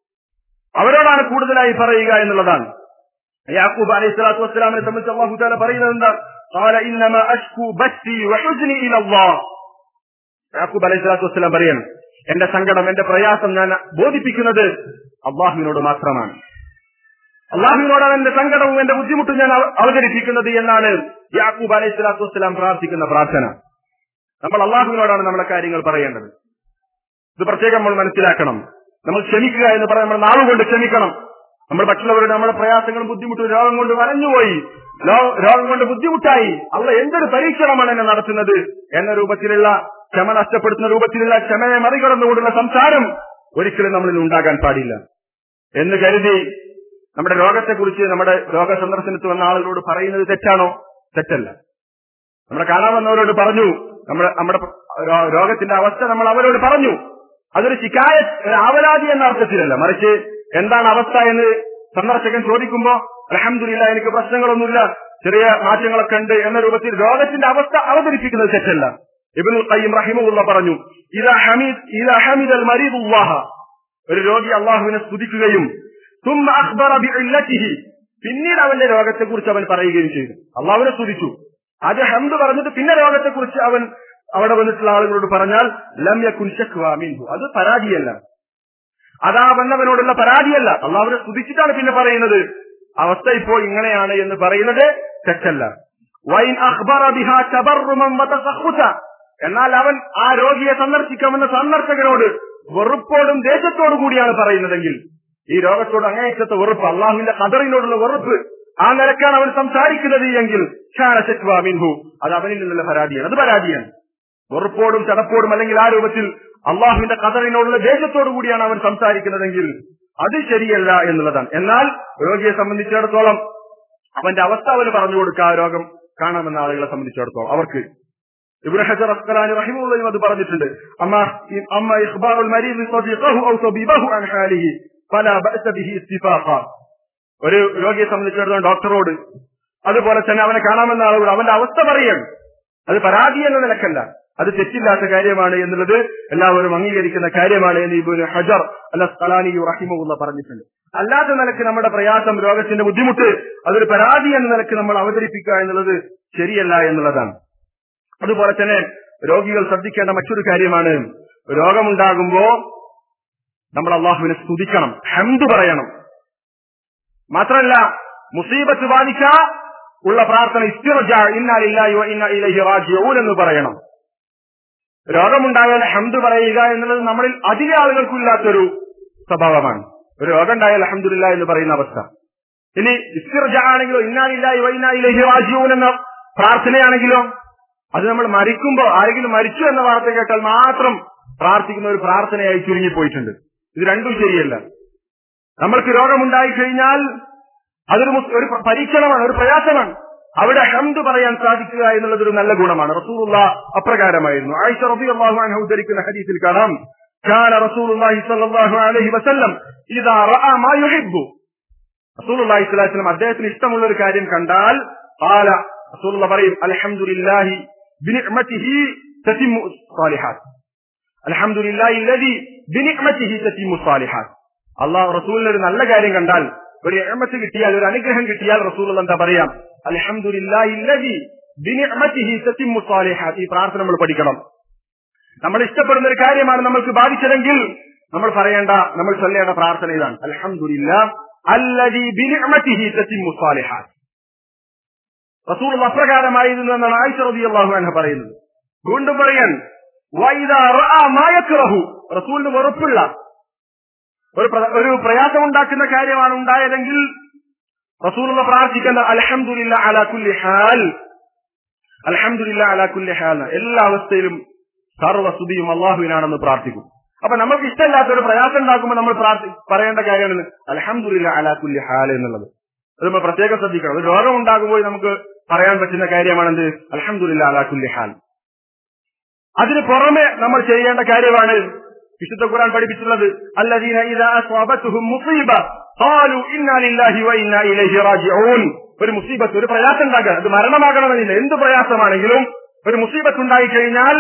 അവരോടാണ് കൂടുതലായി പറയുക എന്നുള്ളതാണ് യാക്കൂബ് അലൈഹി സ്വലാത്തു വസ്സലാമിനെ സംബന്ധിച്ച് അള്ളാഹു താല പറയുന്നത് എന്താ قال إنما أشكو بثي وحزني إلى الله യാക്കൂബ് അലൈഹി സ്വലാത്തു വസ്സലാം പറയണം എന്റെ സങ്കടം എന്റെ പ്രയാസം ഞാൻ ബോധിപ്പിക്കുന്നത് അള്ളാഹുവിനോട് മാത്രമാണ് അള്ളാഹുവിനോടാണ് എന്റെ സങ്കടവും എന്റെ ബുദ്ധിമുട്ടും ഞാൻ അവ- അവതരിപ്പിക്കുന്നത് എന്നാണ് യാക്കൂബ് അലൈഹി സ്വലാത്തു വസ്സലാം പ്രാർത്ഥിക്കുന്ന പ്രാർത്ഥന നമ്മൾ അള്ളാഹുവിനോടാണ് നമ്മളെ കാര്യങ്ങൾ പറയേണ്ടത് ഇത് പ്രത്യേകം നമ്മൾ മനസ്സിലാക്കണം നമ്മൾ ക്ഷമിക്കുക എന്ന് പറയാൻ നമ്മൾ നാളുകൊണ്ട് ക്ഷമിക്കണം നമ്മൾ മറ്റുള്ളവരുടെ നമ്മുടെ പ്രയാസങ്ങളും ബുദ്ധിമുട്ടും രോഗം കൊണ്ട് വരഞ്ഞുപോയി ലോ- രോഗം കൊണ്ട് ബുദ്ധിമുട്ടായി അള്ള എന്തൊരു പരീക്ഷണമാണ് എന്നെ നടത്തുന്നത് എന്ന രൂപത്തിലുള്ള ക്ഷമ നഷ്ടപ്പെടുത്തുന്ന രൂപത്തിലുള്ള ക്ഷമയെ മറികടന്നുകൊണ്ടുള്ള സംസാരം ഒരിക്കലും നമ്മളിൽ ഉണ്ടാകാൻ പാടില്ല എന്ന് കരുതി നമ്മുടെ രോഗത്തെക്കുറിച്ച് നമ്മുടെ രോഗ സന്ദർശനത്തിൽ വന്ന ആളുകളോട് പറയുന്നത് തെറ്റാണോ തെറ്റല്ല നമ്മളെ കാണാൻ വന്നവരോട് പറഞ്ഞു നമ്മുടെ നമ്മുടെ രോ- രോഗത്തിന്റെ അവസ്ഥ നമ്മൾ അവരോട് പറഞ്ഞു അതൊരു ശിക്കായ ഒരു ആവലാതി എന്ന അർത്ഥത്തിലല്ല മറിച്ച് എന്താണ് അവസ്ഥ എന്ന് സന്ദർശകൻ ചോദിക്കുമ്പോ അലഹമില്ല എനിക്ക് പ്രശ്നങ്ങളൊന്നുമില്ല ചെറിയ മാറ്റങ്ങളൊക്കെ ഉണ്ട് എന്ന രൂപത്തിൽ രോഗത്തിന്റെ അവസ്ഥ അവതരിപ്പിക്കുന്നത് തെറ്റല്ല ഇബ്നുൽ ഖയ്യിം റഹിമുള്ള പറഞ്ഞു ഇതാ ഹമീദ് ഇതാ ഹമീദ് അൽ മരീദുല്ലാഹ ഒരു രോഗി അള്ളാഹുവിനെ സ്തുതിക്കുകയും ثم أخبر بعلته പിന്നീട് അവന്റെ രോഗത്തെക്കുറിച്ച് അവൻ പറയുകയും ചെയ്തു അള്ളാഹുവിനെ സ്തുതിച്ചു അത് ഹംദ് പറഞ്ഞിട്ട് പിന്നെ രോഗത്തെക്കുറിച്ച് അവൻ അവിടെ വന്നിട്ടുള്ള ആളുകളോട് പറഞ്ഞാൽ ലം യകുൻ ശക്വാ മിൻഹു അത് പരാതിയല്ല അതാ വന്നവനോടുള്ള പരാതിയല്ല അള്ളാഹുവിനെ സ്തുതിച്ചിട്ടാണ് പിന്നെ പറയുന്നത് അവസ്ഥ ഇപ്പോൾ ഇങ്ങനെയാണ് എന്ന് പറയുന്നത് തെറ്റല്ല വൈൻ അഖ്ബറ ബിഹാ തബർറുമൻ വതസഖുത എന്നാൽ അവൻ ആ രോഗിയെ സന്ദർശിക്കാമെന്ന സന്ദർശകനോട് വെറുപ്പോടും ദേശത്തോടു കൂടിയാണ് പറയുന്നതെങ്കിൽ ഈ രോഗത്തോട് അങ്ങേയറ്റത്തെ വെറുപ്പ് അള്ളാഹുവിന്റെ കദറിനോടുള്ള വെറുപ്പ് ആ നിലക്കാണ് അവൻ സംസാരിക്കുന്നത് എങ്കിൽ ഖാന ശക്വാ മിൻഹു അത് അവനിൽ നിന്നുള്ള പരാതിയാണ് അത് പരാതിയാണ് വെറുപ്പോടും ചടപ്പോടും അല്ലെങ്കിൽ ആ രൂപത്തിൽ അള്ളാഹുവിന്റെ കതറിനോടുള്ള ദേശത്തോടു കൂടിയാണ് അവൻ സംസാരിക്കുന്നതെങ്കിൽ അത് ശരിയല്ല എന്നുള്ളതാണ് എന്നാൽ രോഗിയെ സംബന്ധിച്ചിടത്തോളം അവന്റെ അവസ്ഥ അവന് പറഞ്ഞു കൊടുക്കുക ആ രോഗം കാണാമെന്ന ആളുകളെ സംബന്ധിച്ചിടത്തോളം അവർക്ക് ഇബ്നു ഹജർ അസ്കലാനി റഹിമുള്ളയും അത് പറഞ്ഞിട്ടുണ്ട് അമ്മ അമ്മ ഇഖ്ബാറുൽ മരീദ് സദീഖഹു ഔ തബീബഹു അൻ ഹാലിഹി ഫലാ ബഅസ ബിഹി ഇസ്തിഫാഖ ഒരു രോഗിയെ സംബന്ധിച്ചിടത്തോളം ഡോക്ടറോട് അതുപോലെ തന്നെ അവനെ കാണാമെന്ന ആളോട് അവന്റെ അവസ്ഥ പറയണം അത് പരാതി എന്ന നിലക്കല്ല അത് തെറ്റില്ലാത്ത കാര്യമാണ് എന്നുള്ളത് എല്ലാവരും അംഗീകരിക്കുന്ന കാര്യമാണ് എന്ന് ഇബുന് ഹജർ അല്ല സലാനി റഹിമുള്ള പറഞ്ഞിട്ടുണ്ട് അല്ലാത്ത നിലക്ക് നമ്മുടെ പ്രയാസം രോഗത്തിന്റെ ബുദ്ധിമുട്ട് അതൊരു പരാതി എന്ന നിലക്ക് നമ്മൾ അവതരിപ്പിക്കുക എന്നുള്ളത് ശരിയല്ല എന്നുള്ളതാണ് അതുപോലെ തന്നെ രോഗികൾ ശ്രദ്ധിക്കേണ്ട മറ്റൊരു കാര്യമാണ് രോഗമുണ്ടാകുമ്പോ നമ്മൾ അള്ളാഹുവിനെ സ്തുതിക്കണം ഹംദ് പറയണം മാത്രമല്ല മുസീബത്ത് ബാധിച്ച ഉള്ള പ്രാർത്ഥന ഇസ്തിറജ ഇന്നാലില്ലാഹി വ ഇന്നാ ഇലൈഹി റാജിഊൻ എന്ന് പറയണം രോഗമുണ്ടായാൽ ഹംദ് പറയുക എന്നുള്ളത് നമ്മളിൽ അധിക ആളുകൾക്കില്ലാത്തൊരു സ്വഭാവമാണ് ഒരു രോഗം ഉണ്ടായാൽ അഹമ്മദില്ല എന്ന് പറയുന്ന അവസ്ഥ ഇനി ഇസ്തിറജ ആണെങ്കിലോ ഇന്നാലില്ലാഹി വ ഇന്നാ ഇലൈഹി റാജിഊൻ എന്ന പ്രാർത്ഥനയാണെങ്കിലോ അത് നമ്മൾ മരിക്കുമ്പോൾ ആരെങ്കിലും മരിച്ചു എന്ന വാർത്ത കേട്ടാൽ മാത്രം പ്രാർത്ഥിക്കുന്ന ഒരു പ്രാർത്ഥനയായി ചുരുങ്ങിപ്പോയിട്ടുണ്ട് ഇത് രണ്ടും ശരിയല്ല നമ്മൾക്ക് രോഗമുണ്ടായി കഴിഞ്ഞാൽ അതൊരു മുസ്- ഒരു പരീക്ഷണമാണ് ഒരു പ്രയാസമാണ് അവിടെ ഹംദ് പറയാൻ സാധിക്കുക എന്നുള്ളത് ഒരു നല്ല ഗുണമാണ് റസൂലുള്ള അപ്രകാരമായിരുന്നു ആയിഷ റളിയല്ലാഹു അൻഹ ഉദ്ധരിക്കുന്ന ഹദീസിൽ കാണാം كان رسول الله صلى الله عليه وسلم إذا رأى ما يحب رسول الله صلى الله عليه وسلم അദ്ദേഹത്തിന് ഇഷ്ടമുള്ള ഒരു കാര്യം കണ്ടാൽ قال رسول الله പറയും الحمد لله بنعمته تتم الصالحات الحمد لله الذي بنعمته تتم الصالحات അള്ളാഹ് റസൂലിന് ഒരു നല്ല കാര്യം കണ്ടാൽ ഒരു എഹമത്ത് കിട്ടിയാൽ ഒരു അനുഗ്രഹം കിട്ടിയാൽ റസൂൽ എന്താ പറയാം അൽഹംദുലില്ലാഹില്ലദി ബിനിഅമതിഹി തതിമ്മു സ്വാലിഹാത്ത് ഈ പ്രാർത്ഥന നമ്മൾ പഠിക്കണം നമ്മൾ ഇഷ്ടപ്പെടുന്ന ഒരു കാര്യമാണ് നമ്മൾക്ക് ബാധിച്ചതെങ്കിൽ നമ്മൾ പറയേണ്ട നമ്മൾ ചൊല്ലേണ്ട പ്രാർത്ഥന ഇതാണ് അൽഹംദുലില്ലാ അല്ലദി ബിനിഅമതിഹി തതിമ്മു സ്വാലിഹാത്ത് റസൂൽ അപ്രകാരമായിരുന്നു എന്നാണ് ആയിഷ റളിയല്ലാഹു അൻഹ പറയുന്നത് വീണ്ടും പറയാൻ വൈദാ റഅ മാ യക്റഹു റസൂലിന് വെറുപ്പുള്ള ഒരു പ്ര- ഒരു പ്രയാസമുണ്ടാക്കുന്ന കാര്യമാണ് ഉണ്ടായതെങ്കിൽ റസൂലുള്ള പ്രാർത്ഥിക്കുന്ന അൽഹംദുലില്ല അലാ കുല്ലി ഹാൽ അൽഹംദുലില്ല അലാ കുല്ലി ഹാൽ എല്ലാ അവസ്ഥയിലും സർവസ്തുതിയും അള്ളാഹുവിനാണെന്ന് പ്രാർത്ഥിക്കും അപ്പൊ നമുക്ക് ഇഷ്ടമില്ലാത്ത ഒരു പ്രയാസം ഉണ്ടാക്കുമ്പോൾ നമ്മൾ പ്രാർത്ഥി പറയേണ്ട കാര്യമാണ് അൽഹംദുലില്ല അലാ കുല്ലി ഹാൽ എന്നുള്ളത് അത് നമ്മൾ പ്രത്യേകം ശ്രദ്ധിക്കണം ഒരു രോഗം ഉണ്ടാകുമ്പോൾ നമുക്ക് പറയാൻ പറ്റുന്ന കാര്യമാണെന്ത് അൽഹംദുലില്ല അലാ കുല്ലി ഹാൽ അതിന് പുറമെ നമ്മൾ ചെയ്യേണ്ട കാര്യമാണ് വിശുദ്ധ ഖുർആൻ പഠിപ്പിച്ചുള്ളത് അല്ലദീന ഇദാ അസ്വാബത്തുഹും മുസീബ ഖാലു ഇന്നാ ലില്ലാഹി വ ഇന്നാ ഇലൈഹി റാജിഊൻ ഒരു മുസീബത്ത് ഒരു പ്രയാസം ഉണ്ടാകുക അത് മരണമാകണമെന്നില്ല എന്ത് പ്രയാസമാണെങ്കിലും ഒരു മുസീബത്ത് ഉണ്ടായി കഴിഞ്ഞാൽ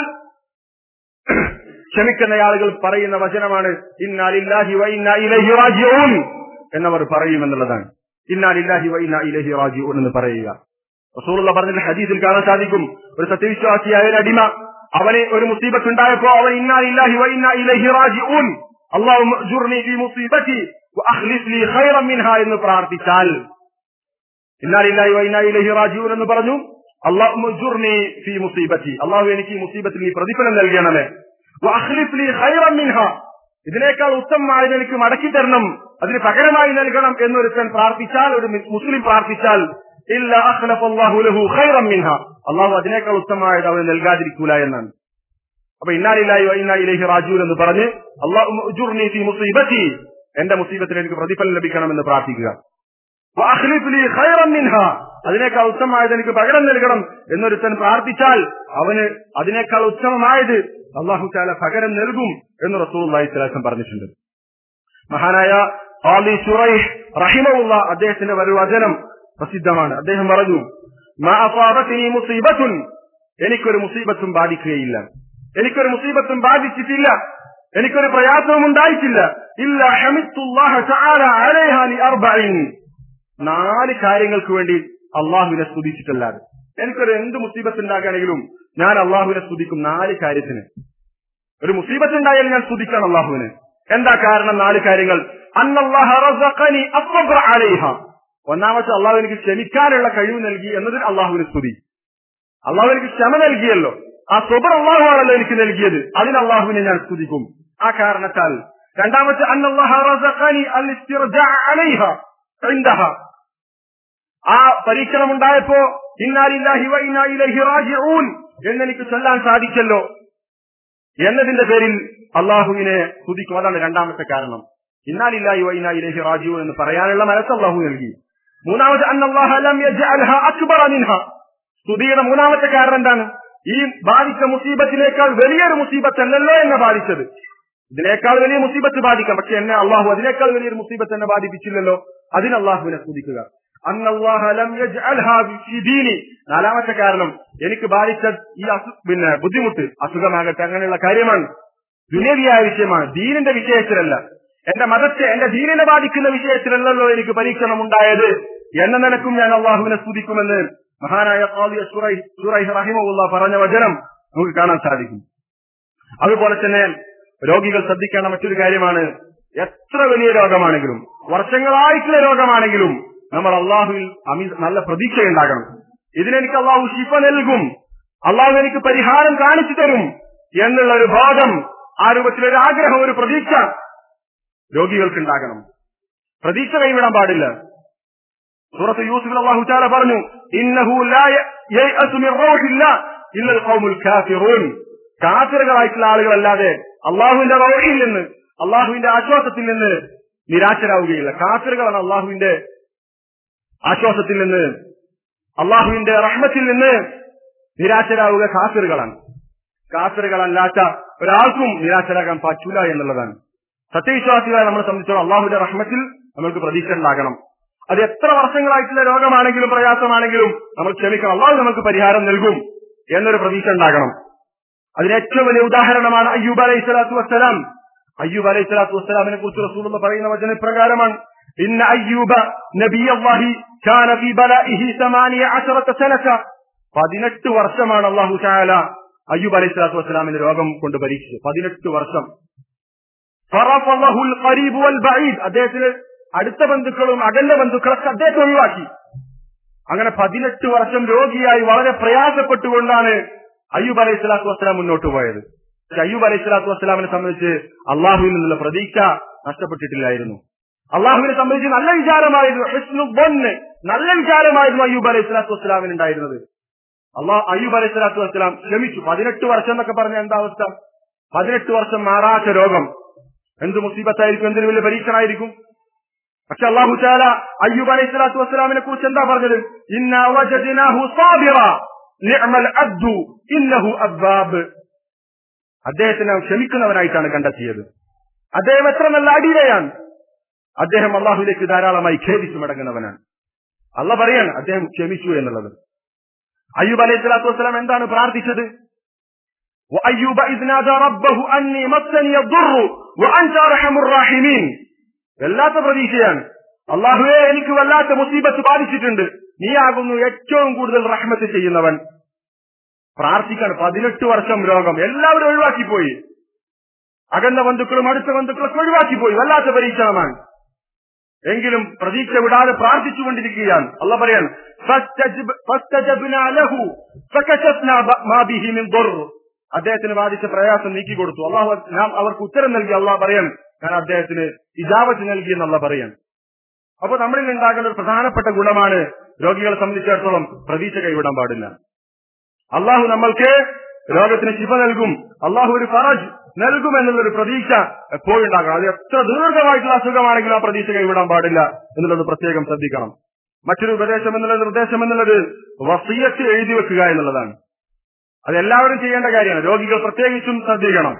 ക്ഷമിക്കുന്ന ആളുകൾ പറയുന്ന വചനമാണ് ഇന്നാ ലില്ലാഹി വ ഇന്നാ ഇലൈഹി റാജിഊൻ എന്നവർ പറയുമെന്നുള്ളതാണ് ഇന്നാ ലില്ലാഹി വ ഇന്നാ ഇലൈഹി റാജിഊൻ എന്ന് പറയുക റസൂലുള്ള പറഞ്ഞ ഹദീസിൽ കാണാൻ സാധിക്കും ഒരു സത്യവിശ്വാസിയായ ഒരു അടിമ അവന് ഒരു മുസീബത്ത് ഉണ്ടായപ്പോ അവൻ ഇന്നാ ലില്ലാഹി വ ഇന്നാ ഇലൈഹി റാജിഊൻ അല്ലാഹുമ്മ അജ്ുർനി ഫീ മുസീബതി വഅഖ്ലിഫ് ലീ ഖൈറൻ മിൻഹാ എന്ന് പ്രാർത്ഥിച്ചാൽ ഇന്നാ ലില്ലാഹി വ ഇന്നാ ഇലൈഹി റാജിഊൻ എന്ന് പറഞ്ഞു അല്ലാഹുമ്മ അജ്ുർനി ഫീ മുസീബതി അല്ലാഹു എനിക്ക് ഈ മുസീബത്തിൽ നീ പ്രതിഫലം നൽകണമേ വഅഖ്ലിഫ് ലീ ഖൈറൻ മിൻഹാ ഇതിനേക്കാൾ ഉത്തമമായത് എനിക്ക് മടക്കി തരണം അതിന് പകരമായി നൽകണം എന്നൊരുത്തൻ പ്രാർത്ഥിച്ചാൽ ഒരു മുസ്ലിം പ്രാർത്ഥിച്ചാൽ ഇല്ല അഖ്ലഫ അല്ലാഹു ലഹു ഖൈറൻ മിൻഹ അള്ളാഹു അതിനേക്കാൾ ഉത്തമമായത് അവന് നൽകാതിരിക്കൂല എന്നാണ് അപ്പൊ ഇന്നാലില്ലായി ഇന്നാ ഇലൈഹി റാജൂൻ എന്ന് പറഞ്ഞ് അള്ളാഹു ഫീ മുസീബത്തി എന്റെ മുസീബത്തിന് എനിക്ക് പ്രതിഫലം ലഭിക്കണമെന്ന് പ്രാർത്ഥിക്കുക വഅഖ്ലിഫ് ലീ ഖൈറൻ മിൻഹ അതിനേക്കാൾ ഉത്തമമായത് എനിക്ക് പകരം നൽകണം എന്നൊരുത്തൻ പ്രാർത്ഥിച്ചാൽ അവന് അതിനേക്കാൾ ഉത്തമമായത് അള്ളാഹു താല പകരം നൽകും എന്ന് റസൂൽ അള്ളാഹി പറഞ്ഞിട്ടുണ്ട് മഹാനായ ഖാലി ശുറൈഹ് റഹിമഉള്ള അദ്ദേഹത്തിന്റെ ഒരു വചനം പ്രസിദ്ധമാണ് അദ്ദേഹം പറഞ്ഞു മാ അസാബത്തിനി മുസീബത്തുൻ എനിക്കൊരു മുസീബത്തും ബാധിക്കുകയില്ല എനിക്കൊരു മുസീബത്തും ബാധിച്ചിട്ടില്ല എനിക്കൊരു പ്രയാസവും ഉണ്ടായിട്ടില്ല ഇല്ല ഹമിത്തുല്ലാഹ തആല അലൈഹ ലി അർബഇൻ നാല് കാര്യങ്ങൾക്ക് വേണ്ടി അള്ളാഹുവിനെ സ്തുതിച്ചിട്ടല്ലാതെ എനിക്കൊരു എന്ത് മുസീബത്ത് ഉണ്ടാക്കുകയാണെങ്കിലും ഞാൻ അള്ളാഹുവിനെ സ്തുതിക്കും നാല് കാര്യത്തിന് ഒരു മുസീബത്ത് ഉണ്ടായാൽ ഞാൻ സ്തുതിക്കണം അള്ളാഹുവിന് എന്താ കാരണം നാല് കാര്യങ്ങൾ അന്നല്ലാഹ റസഖനി അസ്ബറ അലൈഹ ഒന്നാമത്തെ അള്ളാഹു എനിക്ക് ക്ഷമിക്കാനുള്ള കഴിവ് നൽകി എന്നതിൽ അള്ളാഹുവിന് സ്തുതി അള്ളാഹു എനിക്ക് ക്ഷമ നൽകിയല്ലോ ആ സുബർ അള്ളാഹു ആണല്ലോ എനിക്ക് നൽകിയത് അതിന് അള്ളാഹുവിനെ ഞാൻ സ്തുതിക്കും ആ കാരണത്താൽ രണ്ടാമത്തെ അന്നല്ലാഹ റസഖനി അൽ ഇസ്തിർജാ അലൈഹ ഇൻദഹ ആ പരീക്ഷണം ഉണ്ടായപ്പോ ഇന്നാലില്ലാഹി വ ഇന്നാ ഇലൈഹി റാജിഊൻ എന്നെനിക്ക് ചൊല്ലാൻ സാധിച്ചല്ലോ എന്നതിന്റെ പേരിൽ അള്ളാഹുവിനെ സ്തുതിക്കും അതാണ് രണ്ടാമത്തെ കാരണം ഇന്നാലില്ലാഹി വ ഇന്നാ ഇലൈഹി റാജിഊൻ എന്ന് പറയാനുള്ള മനസ്സ് അള്ളാഹു നൽകി മൂന്നാമത് അന്നല്ലാഹ ലം യജ്അൽഹ അക്ബറ മിൻഹ സ്തുതിയുടെ മൂന്നാമത്തെ കാരണം എന്താണ് ഈ ബാധിച്ച മുസീബത്തിനേക്കാൾ വലിയൊരു മുസീബത്ത് അല്ലല്ലോ എന്നെ ബാധിച്ചത് ഇതിനേക്കാൾ വലിയ മുസീബത്ത് ബാധിക്കാം പക്ഷെ എന്നെ അള്ളാഹു അതിനേക്കാൾ വലിയൊരു മുസീബത്ത് എന്നെ ബാധിപ്പിച്ചില്ലല്ലോ അതിന് അള്ളാഹുവിനെ സ്തുതിക്കുക അന്നല്ലാഹ ലം യജ്അൽഹാ ഫി ദീനി നാലാമത്തെ കാരണം എനിക്ക് ബാധിച്ച ഈ അസു പിന്നെ ബുദ്ധിമുട്ട് അസുഖമാകട്ടെ അങ്ങനെയുള്ള കാര്യമാണ് ദുനിയവിയായ വിഷയമാണ് ദീനിന്റെ വിഷയത്തിലല്ല എന്റെ മതത്തെ എന്റെ ദീനിനെ ബാധിക്കുന്ന വിഷയത്തിലല്ലല്ലോ എനിക്ക് പരീക്ഷണം ഉണ്ടായത് എന്ന നിലക്കും ഞാൻ അള്ളാഹുവിനെ സ്തുതിക്കുമെന്ന് മഹാനായ ഖാദി അശ്റൈഹ് ശുറൈഹ് റഹിമഹുല്ലാ പറഞ്ഞ വചനം നമുക്ക് കാണാൻ സാധിക്കും അതുപോലെ തന്നെ രോഗികൾ ശ്രദ്ധിക്കേണ്ട മറ്റൊരു കാര്യമാണ് എത്ര വലിയ രോഗമാണെങ്കിലും വർഷങ്ങളായിട്ടുള്ള രോഗമാണെങ്കിലും നമ്മൾ അള്ളാഹുവിൽ അമി നല്ല പ്രതീക്ഷയുണ്ടാകണം ഇതിനെനിക്ക് അള്ളാഹു ശിഫ നൽകും അള്ളാഹു എനിക്ക് പരിഹാരം കാണിച്ചു തരും എന്നുള്ള ഒരു ബോധം ആ രൂപത്തിലൊരു ആഗ്രഹം ഒരു പ്രതീക്ഷ രോഗികൾക്ക് ഉണ്ടാകണം പ്രതീക്ഷ കൈവിടാൻ പാടില്ല സൂറത്ത് യൂസുഫിൽ അള്ളാഹു ചാല പറഞ്ഞു ഇന്നഹു ലാ യയഅസു മിൻ റൗഹില്ല ഇല്ലൽ ഖൗമുൽ കാഫിറൂൻ കാഫിറുകളായിട്ടുള്ള ആളുകളല്ലാതെ അള്ളാഹുവിന്റെ റൗഹിൽ നിന്ന് അള്ളാഹുവിന്റെ ആശ്വാസത്തിൽ നിന്ന് നിരാശരാവുകയില്ല കാഫിറുകളാണ് അള്ളാഹുവിന്റെ ആശ്വാസത്തിൽ നിന്ന് അള്ളാഹുവിന്റെ റഹ്മത്തിൽ നിന്ന് നിരാശരാവുക കാഫിറുകളാണ് കാഫിറുകളല്ലാത്ത ഒരാൾക്കും നിരാശരാകാൻ പറ്റൂല എന്നുള്ളതാണ് സത്യവിശ്വാസികളെ നമ്മളെ സംബന്ധിച്ചോളം അള്ളാഹുവിന്റെ റഹ്മത്തിൽ നമ്മൾക്ക് പ്രതീക്ഷ ഉണ്ടാകണം അത് എത്ര വർഷങ്ങളായിട്ടുള്ള രോഗമാണെങ്കിലും പ്രയാസമാണെങ്കിലും നമ്മൾ ക്ഷമിക്കണം അള്ളാഹു നമുക്ക് പരിഹാരം നൽകും എന്നൊരു പ്രതീക്ഷ ഉണ്ടാകണം അതിന് ഏറ്റവും വലിയ ഉദാഹരണമാണ് അയ്യൂബ് അലൈഹി സ്വലാത്തു വസ്സലാം അയ്യൂബ് അലൈഹി സ്വലാത്തു വസ്സലാമിനെ കുറിച്ച് റസൂൽ പറയുന്ന വചന പ്രകാരമാണ് ഇന്ന അയ്യൂബ നബിയല്ലാഹി കാന ഫീ ബലാഇഹി സമാനിയ അശറത സനത പതിനെട്ട് വർഷമാണ് അള്ളാഹു താല അയ്യൂബ് അലൈഹി സ്വലാത്തു വസ്സലാമിന്റെ രോഗം കൊണ്ട് പരീക്ഷിച്ചു പതിനെട്ട് വർഷം ഫറഫഹുൽ ഖരീബ് വൽ ബഈദ് അദ്ദേഹത്തിന് അടുത്ത ബന്ധുക്കളും അകന്ന ബന്ധുക്കളൊക്കെ അദ്ദേഹത്തെ ഒഴിവാക്കി അങ്ങനെ പതിനെട്ട് വർഷം രോഗിയായി വളരെ പ്രയാസപ്പെട്ടുകൊണ്ടാണ് അയ്യൂബ് അലൈഹി സ്വലാത്തു വസ്സലാം മുന്നോട്ട് പോയത് പക്ഷെ അയ്യൂബ് അലൈഹി സ്വലാത്തു വസ്സലാമിനെ സംബന്ധിച്ച് അള്ളാഹുവിൽ നിന്നുള്ള പ്രതീക്ഷ നഷ്ടപ്പെട്ടിട്ടില്ലായിരുന്നു അള്ളാഹുവിനെ സംബന്ധിച്ച് നല്ല വിചാരമായിരുന്നു ഹിസ്നു ബൊന്ന് നല്ല വിചാരമായിരുന്നു അയ്യൂബ് അലൈഹി സ്വലാത്തു വസ്സലാമിന് ഉണ്ടായിരുന്നത് അള്ളാഹ് അയ്യൂബ് അലൈഹി സ്വലാത്തു വസ്സലാം ക്ഷമിച്ചു പതിനെട്ട് വർഷം എന്നൊക്കെ പറഞ്ഞ എന്താ അവസ്ഥ പതിനെട്ട് വർഷം മാറാത്ത രോഗം എന്ത് മുസീബത്തായിരിക്കും എന്തൊരു വലിയ പരീക്ഷണമായിരിക്കും പക്ഷെ അള്ളാഹു ചാല അയ്യൂബ് അലൈഹി സ്വലാത്തു വസ്സലാമിനെ കുറിച്ച് എന്താ പറഞ്ഞത് ഇന്നാ വജദ്നാഹു സാബിറ നിഅമൽ അബ്ദു ഇന്നഹു അവ്വാബ് അദ്ദേഹത്തിനെ നാം ക്ഷമിക്കുന്നവനായിട്ടാണ് കണ്ടെത്തിയത് അദ്ദേഹം എത്ര നല്ല അടിയിലെയാണ് അദ്ദേഹം അള്ളാഹുലേക്ക് ധാരാളമായി ഖേദിച്ചു മടങ്ങുന്നവനാണ് അല്ല പറയാണ് അദ്ദേഹം ക്ഷമിച്ചു എന്നുള്ളത് അയ്യൂബ് അലൈഹി സ്വലാത്തു വസ്സലാം എന്താണ് പ്രാർത്ഥിച്ചത് وأيوب إذ نادى ربه أني مسني الضر وأنت أرحم الراحمين വല്ലാത്ത പ്രതീക്ഷയാണ് അള്ളാഹുവെ എനിക്ക് വല്ലാത്ത മുസീബത്ത് ബാധിച്ചിട്ടുണ്ട് നീയാകുന്നു ഏറ്റവും കൂടുതൽ റഹ്മത്ത് ചെയ്യുന്നവൻ പ്രാർത്ഥിക്കാണ് പതിനെട്ട് വർഷം രോഗം എല്ലാവരും ഒഴിവാക്കിപ്പോയി അകന്ന ബന്ധുക്കളും അടുത്ത ബന്ധുക്കളൊക്കെ ഒഴിവാക്കിപ്പോയി വല്ലാത്ത പരീക്ഷണമാണ് എങ്കിലും പ്രതീക്ഷ വിടാതെ പ്രാർത്ഥിച്ചുകൊണ്ടിരിക്കുകയാണ് അല്ല പറയാൻ فاستجب- فاستجبنا له فكشفنا ما به من ضر. അദ്ദേഹത്തിന് ബാധിച്ച പ്രയാസം നീക്കി കൊടുത്തു അള്ളാഹു നാം അവർക്ക് ഉത്തരം നൽകി അള്ളാഹ് പറയാൻ ഞാൻ അദ്ദേഹത്തിന് ഇജാവത്ത് നൽകി എന്നുള്ള പറയാൻ അപ്പൊ നമ്മളിൽ ഉണ്ടാകുന്ന ഒരു പ്രധാനപ്പെട്ട ഗുണമാണ് രോഗികളെ സംബന്ധിച്ചിടത്തോളം പ്രതീക്ഷ കൈവിടാൻ പാടില്ല അള്ളാഹു നമ്മൾക്ക് രോഗത്തിന് ശിഫ നൽകും അള്ളാഹു ഒരു ഫറജ് നൽകും എന്നുള്ളൊരു പ്രതീക്ഷ എപ്പോഴും ഉണ്ടാകണം അത് എത്ര ദീർഘമായിട്ടുള്ള അസുഖമാണെങ്കിലും ആ പ്രതീക്ഷ കൈവിടാൻ പാടില്ല എന്നുള്ളത് പ്രത്യേകം ശ്രദ്ധിക്കണം മറ്റൊരു ഉപദേശം എന്നുള്ളത് നിർദ്ദേശം എന്നുള്ളത് വസീയത്ത് എഴുതി വെക്കുക എന്നുള്ളതാണ് അത് എല്ലാവരും ചെയ്യേണ്ട കാര്യമാണ് രോഗികൾ പ്രത്യേകിച്ചും ശ്രദ്ധിക്കണം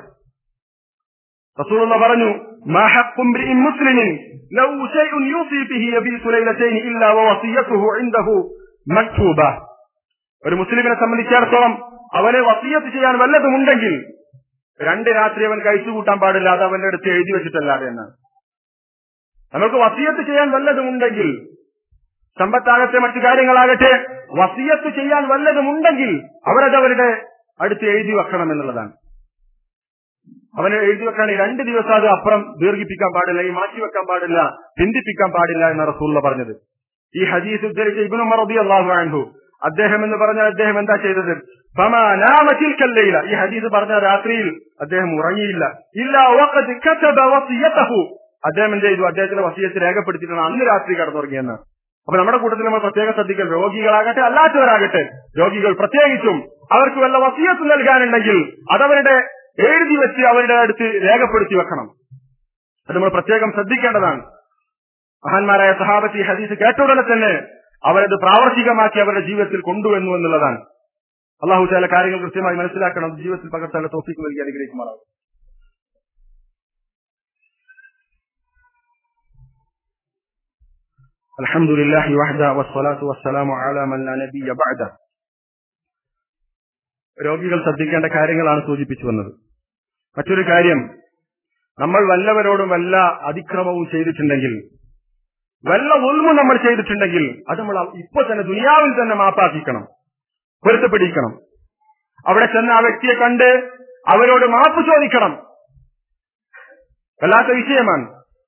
റസൂലുള്ള പറഞ്ഞു "മാ ഹഖ്ഖു ഇംറിഇൻ മുസ്ലിമിൻ ലൗ ശൈഉൻ യൂസി ബിഹി യബീതു ലൈലതൈൻ ഇല്ലാ വവസിയത്തുഹു ഇൻദഹു മക്തൂബ ഒരു മുസ്ലിമിനെ സംബന്ധിച്ചിടത്തോളം അവനെ വസീയത്ത് ചെയ്യാൻ വല്ലതുമുണ്ടെങ്കിൽ രണ്ട് രാത്രി അവൻ കഴിച്ചുകൂട്ടാൻ പാടില്ല അത് അവന്റെ അടുത്ത് എഴുതി വെച്ചിട്ടല്ലാതെ എന്നാണ് നമുക്ക് വസീയത്ത് ചെയ്യാൻ വല്ലതുമുണ്ടെങ്കിൽ സമ്പത്താകട്ടെ മറ്റു കാര്യങ്ങളാകട്ടെ വസീയത്ത് ചെയ്യാൻ വല്ലതുമുണ്ടെങ്കിൽ അവരത് അവരുടെ അടുത്ത് എഴുതി വെക്കണം എന്നുള്ളതാണ് അവന് എഴുതി വെക്കാൻ ഈ രണ്ട് ദിവസം അത് അപ്പുറം ദീർഘിപ്പിക്കാൻ പാടില്ല ഈ മാറ്റി വെക്കാൻ പാടില്ല ചിന്തിപ്പിക്കാൻ പാടില്ല എന്ന റസൂള്ള പറഞ്ഞത് ഈ ഹദീസ് ഉദ്ധരിച്ച ഇബ്നു മറബി അള്ളാഹു അൻഹു അദ്ദേഹം എന്ന് പറഞ്ഞാൽ അദ്ദേഹം എന്താ ചെയ്തത് ഫമാ നാമത്തിൽ കല്ലയില ഈ ഹദീസ് പറഞ്ഞ രാത്രിയിൽ അദ്ദേഹം ഉറങ്ങിയില്ല ഇല്ല വഖദ് കതബ വസിയതഹു അദ്ദേഹം എന്ത് ചെയ്തു അദ്ദേഹത്തിന്റെ വസിയത്ത് രേഖപ്പെടുത്തിയിട്ടാണ് അന്ന് രാത്രി കടന്നുറങ്ങിയെന്ന് അപ്പൊ നമ്മുടെ കൂട്ടത്തിൽ നമ്മൾ പ്രത്യേകം ശ്രദ്ധിക്കണം രോഗികളാകട്ടെ അല്ലാത്തവരാകട്ടെ രോഗികൾ പ്രത്യേകിച്ചും അവർക്ക് വല്ല വസിയത്ത് നൽകാനുണ്ടെങ്കിൽ അതവരുടെ എഴുതി വെച്ച് അവരുടെ അടുത്ത് രേഖപ്പെടുത്തി വെക്കണം അത് നമ്മൾ പ്രത്യേകം ശ്രദ്ധിക്കേണ്ടതാണ് മഹാന്മാരായ സഹാബത്തി ഈ ഹദീസ് കേട്ട ഉടനെ തന്നെ അവരത് പ്രാവർത്തികമാക്കി അവരുടെ ജീവിതത്തിൽ കൊണ്ടുവന്നു എന്നുള്ളതാണ് അള്ളാഹു ചില കാര്യങ്ങൾ കൃത്യമായി മനസ്സിലാക്കണം അത് ജീവിതത്തിൽ പകർത്താനുള്ള തോഫിക്ക് നൽകി അനുഗ്രഹിക്കുമാറാവും الحمد لله وحده والصلاة والسلام على من لا نبي بعده രോഗികൾ ശ്രദ്ധിക്കേണ്ട കാര്യങ്ങളാണ് സൂചിപ്പിച്ചു വന്നത് മറ്റൊരു കാര്യം നമ്മൾ വല്ലവരോടും വല്ല അതിക്രമവും ചെയ്തിട്ടുണ്ടെങ്കിൽ വല്ല ഉൾമും നമ്മൾ ചെയ്തിട്ടുണ്ടെങ്കിൽ അത് നമ്മൾ ഇപ്പൊ തന്നെ ദുനിയാവിൽ തന്നെ മാപ്പാക്കിക്കണം പൊരുത്തപ്പെടിക്കണം അവിടെ ചെന്ന് ആ വ്യക്തിയെ കണ്ട് അവരോട് മാപ്പ് ചോദിക്കണം വല്ലാത്ത വിഷയമാണ്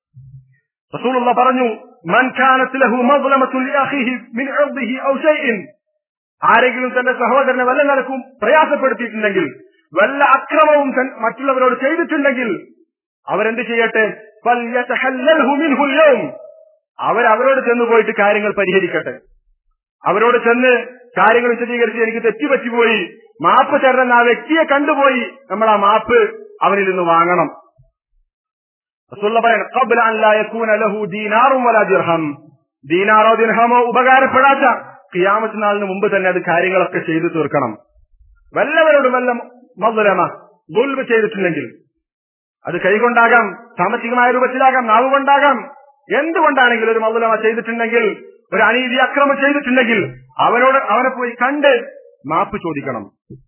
റസൂലുള്ള പറഞ്ഞു മൻ കാനത്ത് ലഹു മദ്ലമത്തുൻ ലിഅഖിഹി മിൻ അർദിഹി ഔ ഷൈഇൻ ആരെങ്കിലും തന്റെ സഹോദരനെ വല്ല നിലക്കും പ്രയാസപ്പെടുത്തിയിട്ടുണ്ടെങ്കിൽ വല്ല അക്രമവും തൻ- മറ്റുള്ളവരോട് ചെയ്തിട്ടുണ്ടെങ്കിൽ അവരെന്ത് ചെയ്യട്ടെ ഫൽയതഹല്ലൽഹു മിൻഹു യൗം അവർ അവരോട് ചെന്ന് പോയിട്ട് കാര്യങ്ങൾ പരിഹരിക്കട്ടെ അവരോട് ചെന്ന് കാര്യങ്ങൾ വിശദീകരിച്ച് എനിക്ക് തെറ്റുപറ്റിപ്പോയി മാപ്പ് തരുന്ന ആ വ്യക്തിയെ കണ്ടുപോയി നമ്മൾ ആ മാപ്പ് അവനിൽ നിന്ന് വാങ്ങണം റസൂലുള്ള പറയണം "ഖബ്ല അൻ ലാ യകൂന ലഹു ദീനാറും വലാ ദിർഹം ദീനാറോ ദിർഹമോ ഉപകാരപ്പെടാത്ത ഖിയാമത്ത് നാളിന് മുമ്പ് തന്നെ അത് കാര്യങ്ങളൊക്കെ ചെയ്തു തീർക്കണം വല്ലവരോടും വല്ല മധുരമ ദുൽവ് ചെയ്തിട്ടുണ്ടെങ്കിൽ അത് കൈകൊണ്ടാകാം സാമ്പത്തികമായ രൂപത്തിലാകാം നാവ് കൊണ്ടാകാം എന്തുകൊണ്ടാണെങ്കിലും ഒരു മധുരമ ചെയ്തിട്ടുണ്ടെങ്കിൽ ഒരു അനീതി അക്രമം ചെയ്തിട്ടുണ്ടെങ്കിൽ അവനോട് അവനെ പോയി കണ്ട് മാപ്പ് ചോദിക്കണം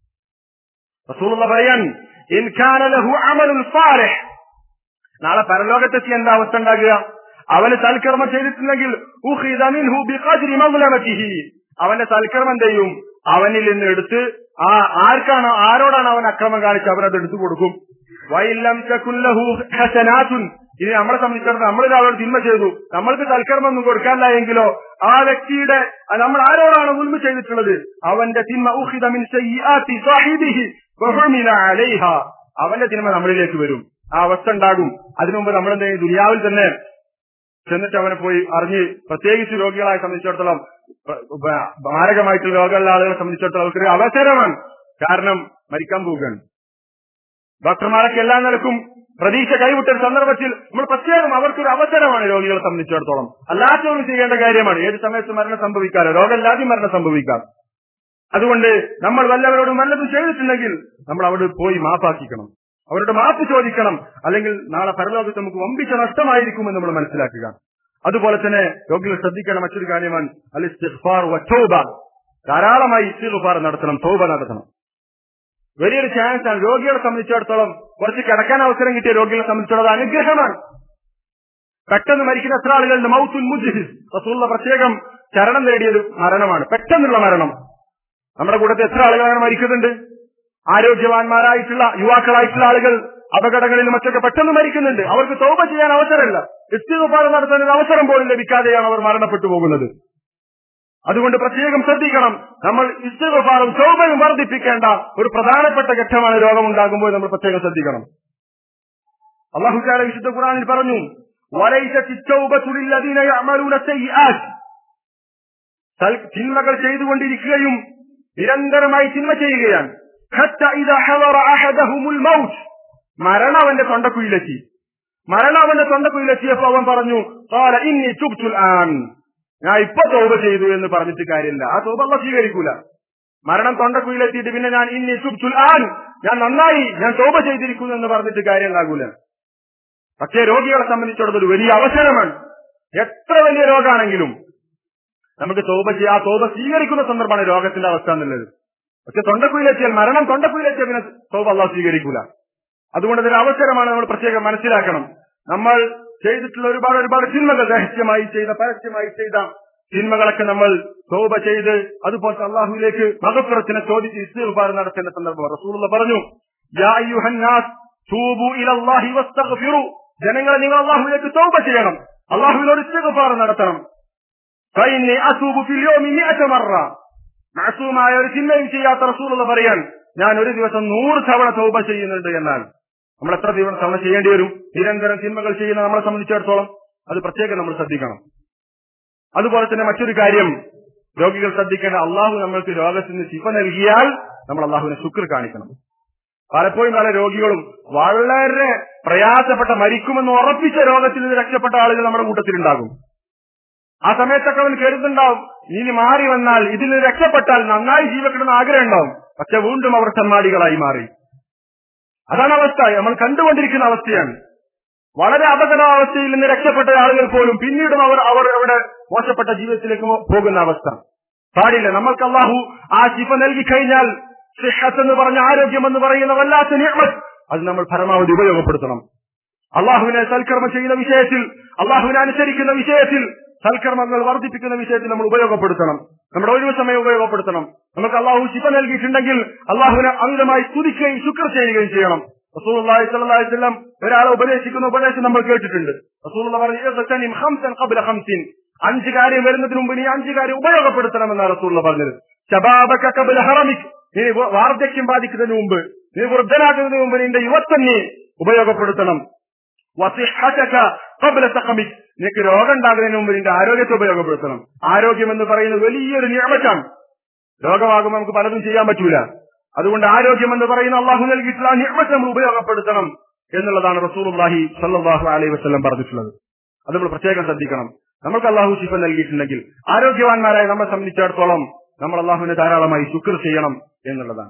റസൂലുള്ള പറയാൻ ഇൻ കാന ലഹു അമലുൻ സാലിഹ് നാളെ പരലോകത്തെത്തി എന്താ അവസ്ഥ ഉണ്ടാകുക അവന് സൽക്കർമ്മം ചെയ്തിട്ടുണ്ടെങ്കിൽ ഉഖിദ മിൻഹു ബിഖദ്രി മദ്ലമതിഹി അവന്റെ സൽക്കർമ്മം എന്ത് ചെയ്യും അവനിൽ നിന്ന് എടുത്ത് ആ ആർക്കാണോ ആരോടാണ് അവൻ അക്രമം കാണിച്ച് അവനത് എടുത്തു കൊടുക്കും വൈലം തകുല്ലഹു ഹസനാത്തുൻ ഇനി നമ്മളെ സംബന്ധിച്ചിടത്തോളം നമ്മൾ ഒരാളോട് തിന്മ ചെയ്തു നമ്മൾക്ക് സൽക്കർമ്മം ഒന്നും കൊടുക്കാനില്ല എങ്കിലോ ആ വ്യക്തിയുടെ ആ നമ്മൾ ആരോടാണ് ഉൽമ ചെയ്തിട്ടുള്ളത് അവന്റെ തിന്മ ഉഖിദ മിൻ സയ്യിആത്തി സാഹിബിഹി വഹുമില അലൈഹ അവന്റെ തിന്മ നമ്മളിലേക്ക് വരും ആ അവസ്ഥ ഉണ്ടാകും അതിനു മുമ്പ് നമ്മൾ എന്ത് ചെയ്യും? ദുനിയാവിൽ തന്നെ ചെന്നിട്ട് അവനെ പോയി അറിഞ്ഞ് പ്രത്യേകിച്ച് രോഗികളെ സംബന്ധിച്ചിടത്തോളം പ- പ- മാരകമായിട്ടുള്ള രോഗമുള്ള ആളുകളെ സംബന്ധിച്ചിടത്തോളം അവർക്കൊരു അവസരമാണ് കാരണം മരിക്കാൻ പോവുകയാണ് ഡോക്ടർമാരൊക്കെ എല്ലാ നിലക്കും പ്രതീക്ഷ കൈവിട്ട ഒരു സന്ദർഭത്തിൽ നമ്മൾ പ്രത്യേകം അവർക്കൊരു അവസരമാണ് രോഗികളെ സംബന്ധിച്ചിടത്തോളം അല്ലാത്തവരും ചെയ്യേണ്ട കാര്യമാണ് ഏത് സമയത്ത് മരണം സംഭവിക്കാറ് രോഗമില്ലാതെ മരണം സംഭവിക്കാം അതുകൊണ്ട് നമ്മൾ വല്ലവരോടും വല്ലതും ചെയ്തിട്ടുണ്ടെങ്കിൽ നമ്മൾ അവിടെ പോയി മാപ്പാക്കിക്കണം അവരുടെ മാപ്പ് ചോദിക്കണം അല്ലെങ്കിൽ നാളെ പരലോകത്ത് നമുക്ക് വമ്പിച്ച നഷ്ടമായിരിക്കുമെന്ന് നമ്മൾ മനസ്സിലാക്കുക അതുപോലെ തന്നെ രോഗികൾ ശ്രദ്ധിക്കേണ്ട മറ്റൊരു കാര്യമാണ് അൽ ഇസ്തിഗ്ഫാർ വ തൗബ ധാരാളമായി ഇസ്തിഗ്ഫാർ നടത്തണം തൗബ നടത്തണം വലിയൊരു ചാൻസ് ആണ് രോഗികളെ സംബന്ധിച്ചിടത്തോളം കുറച്ച് കിടക്കാൻ അവസരം കിട്ടിയ രോഗികളെ സംബന്ധിച്ചിടത്തോളം അത് അനുഗ്രഹമാണ് പെട്ടെന്ന് മരിക്കുന്ന എത്ര ആളുകളുണ്ട് മൗത്തുൽ മുജിഹിസ് റസൂലുള്ള പ്രത്യേകം ചരണം നേടിയത് മരണമാണ് പെട്ടെന്നുള്ള മരണം നമ്മുടെ കൂട്ടത്തിൽ എത്ര ആളുകളാണ് മരിക്കുന്നുണ്ട് ആരോഗ്യവാന്മാരായിട്ടുള്ള യുവാക്കളായിട്ടുള്ള ആളുകൾ അപകടങ്ങളിലും മറ്റൊക്കെ പെട്ടെന്ന് മരിക്കുന്നുണ്ട് അവർക്ക് തോപ ചെയ്യാൻ അവസരമില്ല ഇസ്തിഗഫാർ നടത്താൻ ഒരു അവസരം പോലും ലഭിക്കാതെയാണ് അവർ മരണപ്പെട്ടു പോകുന്നത് അതുകൊണ്ട് പ്രത്യേകം ശ്രദ്ധിക്കണം നമ്മൾ ഇസ്തിഗഫാറും തോപയും വർദ്ധിപ്പിക്കേണ്ട ഒരു പ്രധാനപ്പെട്ട ഘട്ടമാണ് രോഗമുണ്ടാകുമ്പോൾ നമ്മൾ പ്രത്യേകം ശ്രദ്ധിക്കണം അള്ളാഹുജാല വിശുദ്ധ ഖുറാനിൽ പറഞ്ഞു "വലൈസത്തി التوبة للذين يعملون السيئات സൽ- തിന്മകൾ ചെയ്തുകൊണ്ടിരിക്കുകയും നിരന്തരമായി തിന്മ ചെയ്യുകയാണ് حتى إذا حضر أحدهم الموت മരണം അവന്റെ തൊണ്ടക്കുയിലെത്തി മരണം അവന്റെ തൊണ്ടക്കുയിലെത്തിയപ്പോ അവൻ പറഞ്ഞു قال إني تبت الآن ഞാൻ ഇപ്പൊ തോപ ചെയ്തു എന്ന് പറഞ്ഞിട്ട് കാര്യമില്ല ആ തോപ അല്ല സ്വീകരിക്കൂല മരണം തൊണ്ടക്കുയിലെത്തിയിട്ട് പിന്നെ ഞാൻ ഇന്നി തുബ്തുൽ ആൻ ഞാൻ നന്നായി ഞാൻ തോപ ചെയ്തിരിക്കുന്നു എന്ന് പറഞ്ഞിട്ട് കാര്യം ഉണ്ടാകൂല പക്ഷേ രോഗികളെ സംബന്ധിച്ചിടത്തോളം ഒരു വലിയ അവസരമാണ് എത്ര വലിയ രോഗമാണെങ്കിലും നമുക്ക് തോപ ചെയ്യാ ആ തോപ സ്വീകരിക്കുന്ന സന്ദർഭമാണ് രോഗത്തിന്റെ അവസ്ഥ എന്നുള്ളത് പക്ഷെ തൊണ്ടക്കുയിലെത്തിയാൽ മരണം തൊണ്ടക്കുയിലെത്തിയാൽ പിന്നെ തോപ അള്ളാഹ് സ്വീകരിക്കൂല അതുകൊണ്ട് ഇതൊരു അവസരമാണ് നമ്മൾ പ്രത്യേകം മനസ്സിലാക്കണം നമ്മൾ ചെയ്തിട്ടുള്ള ഒരുപാട് ഒരുപാട് തിന്മകൾ രഹസ്യമായി ചെയ്ത പരസ്യമായി ചെയ്ത തിന്മകളൊക്കെ നമ്മൾ തോപ ചെയ്ത് അതുപോലെ അള്ളാഹുവിലേക്ക് മകപ്പുറത്തിനെ ചോദിച്ച് ഇസ്തിഗ്ഫാർ നടത്തേണ്ട സന്ദർഭം റസൂലുള്ള പറഞ്ഞു യാ അയ്യുഹന്നാസ് തൂബു ഇലല്ലാഹി വസ്തഗ്ഫിറു ജനങ്ങളെ നിങ്ങൾ അള്ളാഹുവിലേക്ക് തോപ ചെയ്യണം അള്ളാഹുവിനോട് ഇസ്തിഗ്ഫാർ നടത്തണം ഫൈന്നി അസൂബു ഫിൽ യൗമി മിഅത മറ മാസൂമായ ഒരു ചിന്തയും ചെയ്യാത്ത റസൂലുള്ള പറയാൻ ഞാൻ ഒരു ദിവസം നൂറ് തവണ തൗബ ചെയ്യുന്നുണ്ട് എന്നാൽ നമ്മൾ എത്ര ദിവസം തവണ ചെയ്യേണ്ടി വരും നിരന്തരം തിന്മകൾ ചെയ്യുന്ന നമ്മളെ സംബന്ധിച്ചിടത്തോളം അത് പ്രത്യേകം നമ്മൾ ശ്രദ്ധിക്കണം അതുപോലെ തന്നെ മറ്റൊരു കാര്യം രോഗികൾ ശ്രദ്ധിക്കേണ്ട അള്ളാഹു നമ്മൾക്ക് രോഗത്തിന് ശിഫ നൽകിയാൽ നമ്മൾ അള്ളാഹുവിനെ ശുക്ർ കാണിക്കണം പലപ്പോഴും പല രോഗികളും വളരെ പ്രയാസപ്പെട്ട മരിക്കുമെന്ന് ഉറപ്പിച്ച രോഗത്തിൽ നിന്ന് രക്ഷപ്പെട്ട ആളുകൾ നമ്മുടെ കൂട്ടത്തിലുണ്ടാകും ആ സമയത്തൊക്കെ അവൻ കരുതുണ്ടാവും ഇനി മാറി വന്നാൽ ഇതിൽ നിന്ന് രക്ഷപ്പെട്ടാൽ നന്നായി ജീവിക്കണമെന്ന് ആഗ്രഹം ഉണ്ടാവും പക്ഷെ വീണ്ടും അവർ സന്മാടികളായി മാറി അതാണ് അവസ്ഥ നമ്മൾ കണ്ടുകൊണ്ടിരിക്കുന്ന അവസ്ഥയാണ് വളരെ അപകടാവസ്ഥയിൽ നിന്ന് രക്ഷപ്പെട്ട ആളുകൾ പോലും പിന്നീടും അവർ അവർ അവരുടെ മോശപ്പെട്ട ജീവിതത്തിലേക്ക് പോകുന്ന അവസ്ഥ പാടില്ല നമ്മൾക്ക് അള്ളാഹു ആ ശിഫ നൽകി കഴിഞ്ഞാൽ സിഹത്ത് എന്ന് പറഞ്ഞ ആരോഗ്യം എന്ന് പറയുന്ന വല്ലാത്ത നിയമത്ത് അത് നമ്മൾ പരമാവധി ഉപയോഗപ്പെടുത്തണം അള്ളാഹുവിനെ സൽക്കർമ്മം ചെയ്യുന്ന വിഷയത്തിൽ അള്ളാഹുവിനെ അനുസരിക്കുന്ന വിഷയത്തിൽ സൽക്കർമ്മങ്ങൾ വർദ്ധിപ്പിക്കുന്ന വിഷയത്തിൽ നമ്മൾ ഉപയോഗപ്പെടുത്തണം നമ്മുടെ ഒഴിവ് സമയം ഉപയോഗപ്പെടുത്തണം നമുക്ക് അള്ളാഹു ശിഫ നൽകിയിട്ടുണ്ടെങ്കിൽ അള്ളാഹുവിനെ അമിതമായി സ്തുതിക്കുകയും ശുക്ർ ചെയ്യുകയും ചെയ്യണം റസൂലുള്ളാഹി സ്വല്ലല്ലാഹി അലൈഹി വസല്ലം ഒരാളെ ഉപദേശിക്കുന്ന ഉപദേശം നമ്മൾ കേട്ടിട്ടുണ്ട് റസൂലുള്ള പറഞ്ഞു "ഇഗ്തനിം ഖംസൻ ഖബ്ല ഖംസിൻ അഞ്ച് കാര്യം വരുന്നതിന് മുമ്പ് നീ അഞ്ച് കാര്യം ഉപയോഗപ്പെടുത്തണമെന്നാണ് റസൂലുള്ള പറഞ്ഞത് ശബാബക ഖബ്ല ഹറമിക് നീ വ- വാർദ്ധക്യം ബാധിക്കുന്നതിന് മുമ്പ് നീ വൃദ്ധനാകുന്നതിന് മുമ്പ് നിന്റെ യുവത്വം നീ ഉപയോഗപ്പെടുത്തണം വസിഹതക ഖബ്ല സഖമിക് നിനക്ക് രോഗം ഉണ്ടാകുന്നതിന് മുമ്പ് നിന്റെ ആരോഗ്യത്തെ ഉപയോഗപ്പെടുത്തണം ആരോഗ്യം എന്ന് പറയുന്നത് വലിയൊരു നിയമറ്റാണ് രോഗമാകുമ്പോൾ നമുക്ക് പലതും ചെയ്യാൻ പറ്റൂല അതുകൊണ്ട് ആരോഗ്യം എന്ന് പറയുന്ന അള്ളാഹു നൽകിയിട്ടുള്ള ആ നിയമത്തെ നമ്മൾ ഉപയോഗപ്പെടുത്തണം എന്നുള്ളതാണ് റസൂലുള്ളാഹി സല്ലല്ലാഹു അലൈഹി വസല്ലം പറഞ്ഞിട്ടുള്ളത് അത് നമ്മൾ പ്രത്യേകം ശ്രദ്ധിക്കണം നമുക്ക് അള്ളാഹു ശിഫ നൽകിയിട്ടുണ്ടെങ്കിൽ ആരോഗ്യവാന്മാരായ നമ്മെ സംബന്ധിച്ചിടത്തോളം നമ്മൾ അള്ളാഹുവിനെ ധാരാളമായി ശുക്ർ ചെയ്യണം എന്നുള്ളതാണ്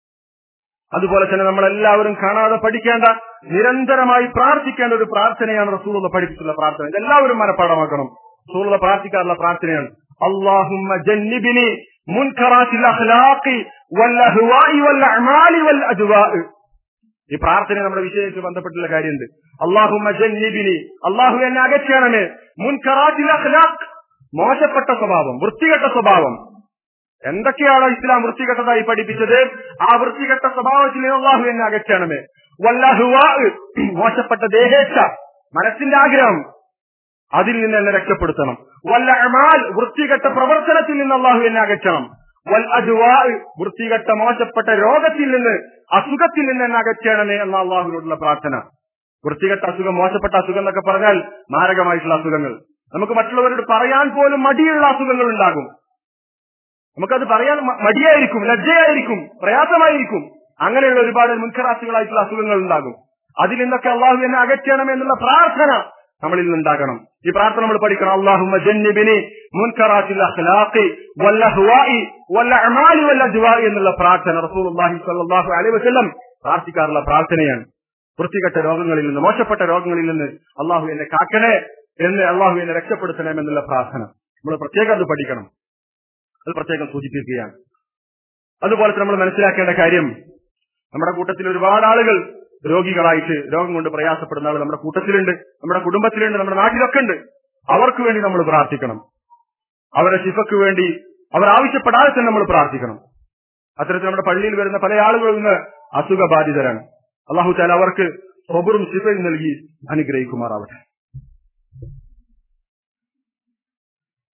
അതുപോലെ തന്നെ നമ്മൾ എല്ലാവരും കാണാതെ പഠിക്കേണ്ട നിരന്തരമായി പ്രാർത്ഥിക്കേണ്ട ഒരു പ്രാർത്ഥനയാണ് റസൂലുള്ള പഠിപ്പിച്ചുള്ള പ്രാർത്ഥന ഇതെല്ലാവരും മനഃപ്പാടമാക്കണം റസൂലുള്ള പ്രാർത്ഥിക്കാറുള്ള പ്രാർത്ഥനയാണ് അള്ളാഹുമ്മ ജന്നിബിനി മുൻകറാത്തിൽ അഖ്ലാഖി വൽ അഹ്വാഇ വൽ അഅമാലി വൽ അജ്വാഇ ഈ പ്രാർത്ഥന നമ്മുടെ വിഷയത്തിൽ ബന്ധപ്പെട്ടുള്ള കാര്യമുണ്ട് അള്ളാഹുമ്മ ജന്നിബിനി അള്ളാഹു എന്നെ അകറ്റണമേ മുൻകറാത്തിൽ അഖ്ലാഖ് മോശപ്പെട്ട സ്വഭാവം വൃത്തികെട്ട സ്വഭാവം എന്തൊക്കെയാണോ ഇസ്ലാം വൃത്തികെട്ടതായി പഠിപ്പിച്ചത് ആ വൃത്തികെട്ട സ്വഭാവത്തിൽ നിന്ന് അള്ളാഹു എന്നെ അകറ്റണമേ വല്ലഹുവാ മോശപ്പെട്ട ദേഹേച്ഛ മനസ്സിന്റെ ആഗ്രഹം അതിൽ നിന്ന് എന്നെ രക്ഷപ്പെടുത്തണം വല്ല അമാൽ വൃത്തികെട്ട പ്രവർത്തനത്തിൽ നിന്ന് അള്ളാഹു എന്നെ അകറ്റണം വൽ അജുവാ വൃത്തികെട്ട മോശപ്പെട്ട രോഗത്തിൽ നിന്ന് അസുഖത്തിൽ നിന്ന് എന്നെ അകറ്റണമേ എന്ന അള്ളാഹുവിനോടുള്ള പ്രാർത്ഥന വൃത്തികെട്ട അസുഖം മോശപ്പെട്ട അസുഖം എന്നൊക്കെ പറഞ്ഞാൽ മാരകമായിട്ടുള്ള അസുഖങ്ങൾ നമുക്ക് മറ്റുള്ളവരോട് പറയാൻ പോലും മടിയുള്ള അസുഖങ്ങൾ ഉണ്ടാകും നമുക്കത് പറയാൻ മ- മടിയായിരിക്കും ലജ്ജയായിരിക്കും പ്രയാസമായിരിക്കും അങ്ങനെയുള്ള ഒരുപാട് മുൻഖറാസുകളായിട്ടുള്ള അസുഖങ്ങൾ ഉണ്ടാകും അതിൽ നിന്നൊക്കെ അള്ളാഹു എന്നെ അകറ്റണം എന്നുള്ള പ്രാർത്ഥന നമ്മളിൽ നിന്നുണ്ടാകണം ഈ പ്രാർത്ഥന നമ്മൾ പഠിക്കണം അള്ളാഹുമ്മ ജന്നിബിനി മുൻകറാത്തിൽ അഖ്ലാഖി വൽ അഹ്വാഇ വൽ അഅമാലി വൽ അജ്വാഇ എന്നുള്ള പ്രാർത്ഥന റസൂലുള്ളാഹി സ്വല്ലല്ലാഹു അലൈഹി വസല്ലം പ്രാർത്ഥിക്കാറുള്ള പ്രാർത്ഥനയാണ് വൃത്തികെട്ട രോഗങ്ങളിൽ നിന്ന് മോശപ്പെട്ട രോഗങ്ങളിൽ നിന്ന് അള്ളാഹു എന്നെ കാക്കണേ എന്ന് അള്ളാഹു എന്നെ രക്ഷപ്പെടുത്തണേ എന്നുള്ള പ്രാർത്ഥന നമ്മൾ പ്രത്യേകം അത് പഠിക്കണം അത് പ്രത്യേകം സൂചിപ്പിക്കുകയാണ് അതുപോലെ തന്നെ നമ്മൾ മനസ്സിലാക്കേണ്ട കാര്യം നമ്മുടെ കൂട്ടത്തിൽ ഒരുപാട് ആളുകൾ രോഗികളായിട്ട് രോഗം കൊണ്ട് പ്രയാസപ്പെടുന്ന ആളുകൾ നമ്മുടെ കൂട്ടത്തിലുണ്ട് നമ്മുടെ കുടുംബത്തിലുണ്ട് നമ്മുടെ നാട്ടിലൊക്കെ ഉണ്ട് അവർക്ക് വേണ്ടി നമ്മൾ പ്രാർത്ഥിക്കണം അവരുടെ ശിഫക്ക് വേണ്ടി അവർ ആവശ്യപ്പെടാതെ തന്നെ നമ്മൾ പ്രാർത്ഥിക്കണം അത്തരത്തിൽ നമ്മുടെ പള്ളിയിൽ വരുന്ന പല ആളുകളും ഇന്ന് അസുഖബാധിതരാണ് അള്ളാഹു താല അവർക്ക് സ്വബറും ശിഫയും നൽകി അനുഗ്രഹിക്കുമാറാവട്ടെ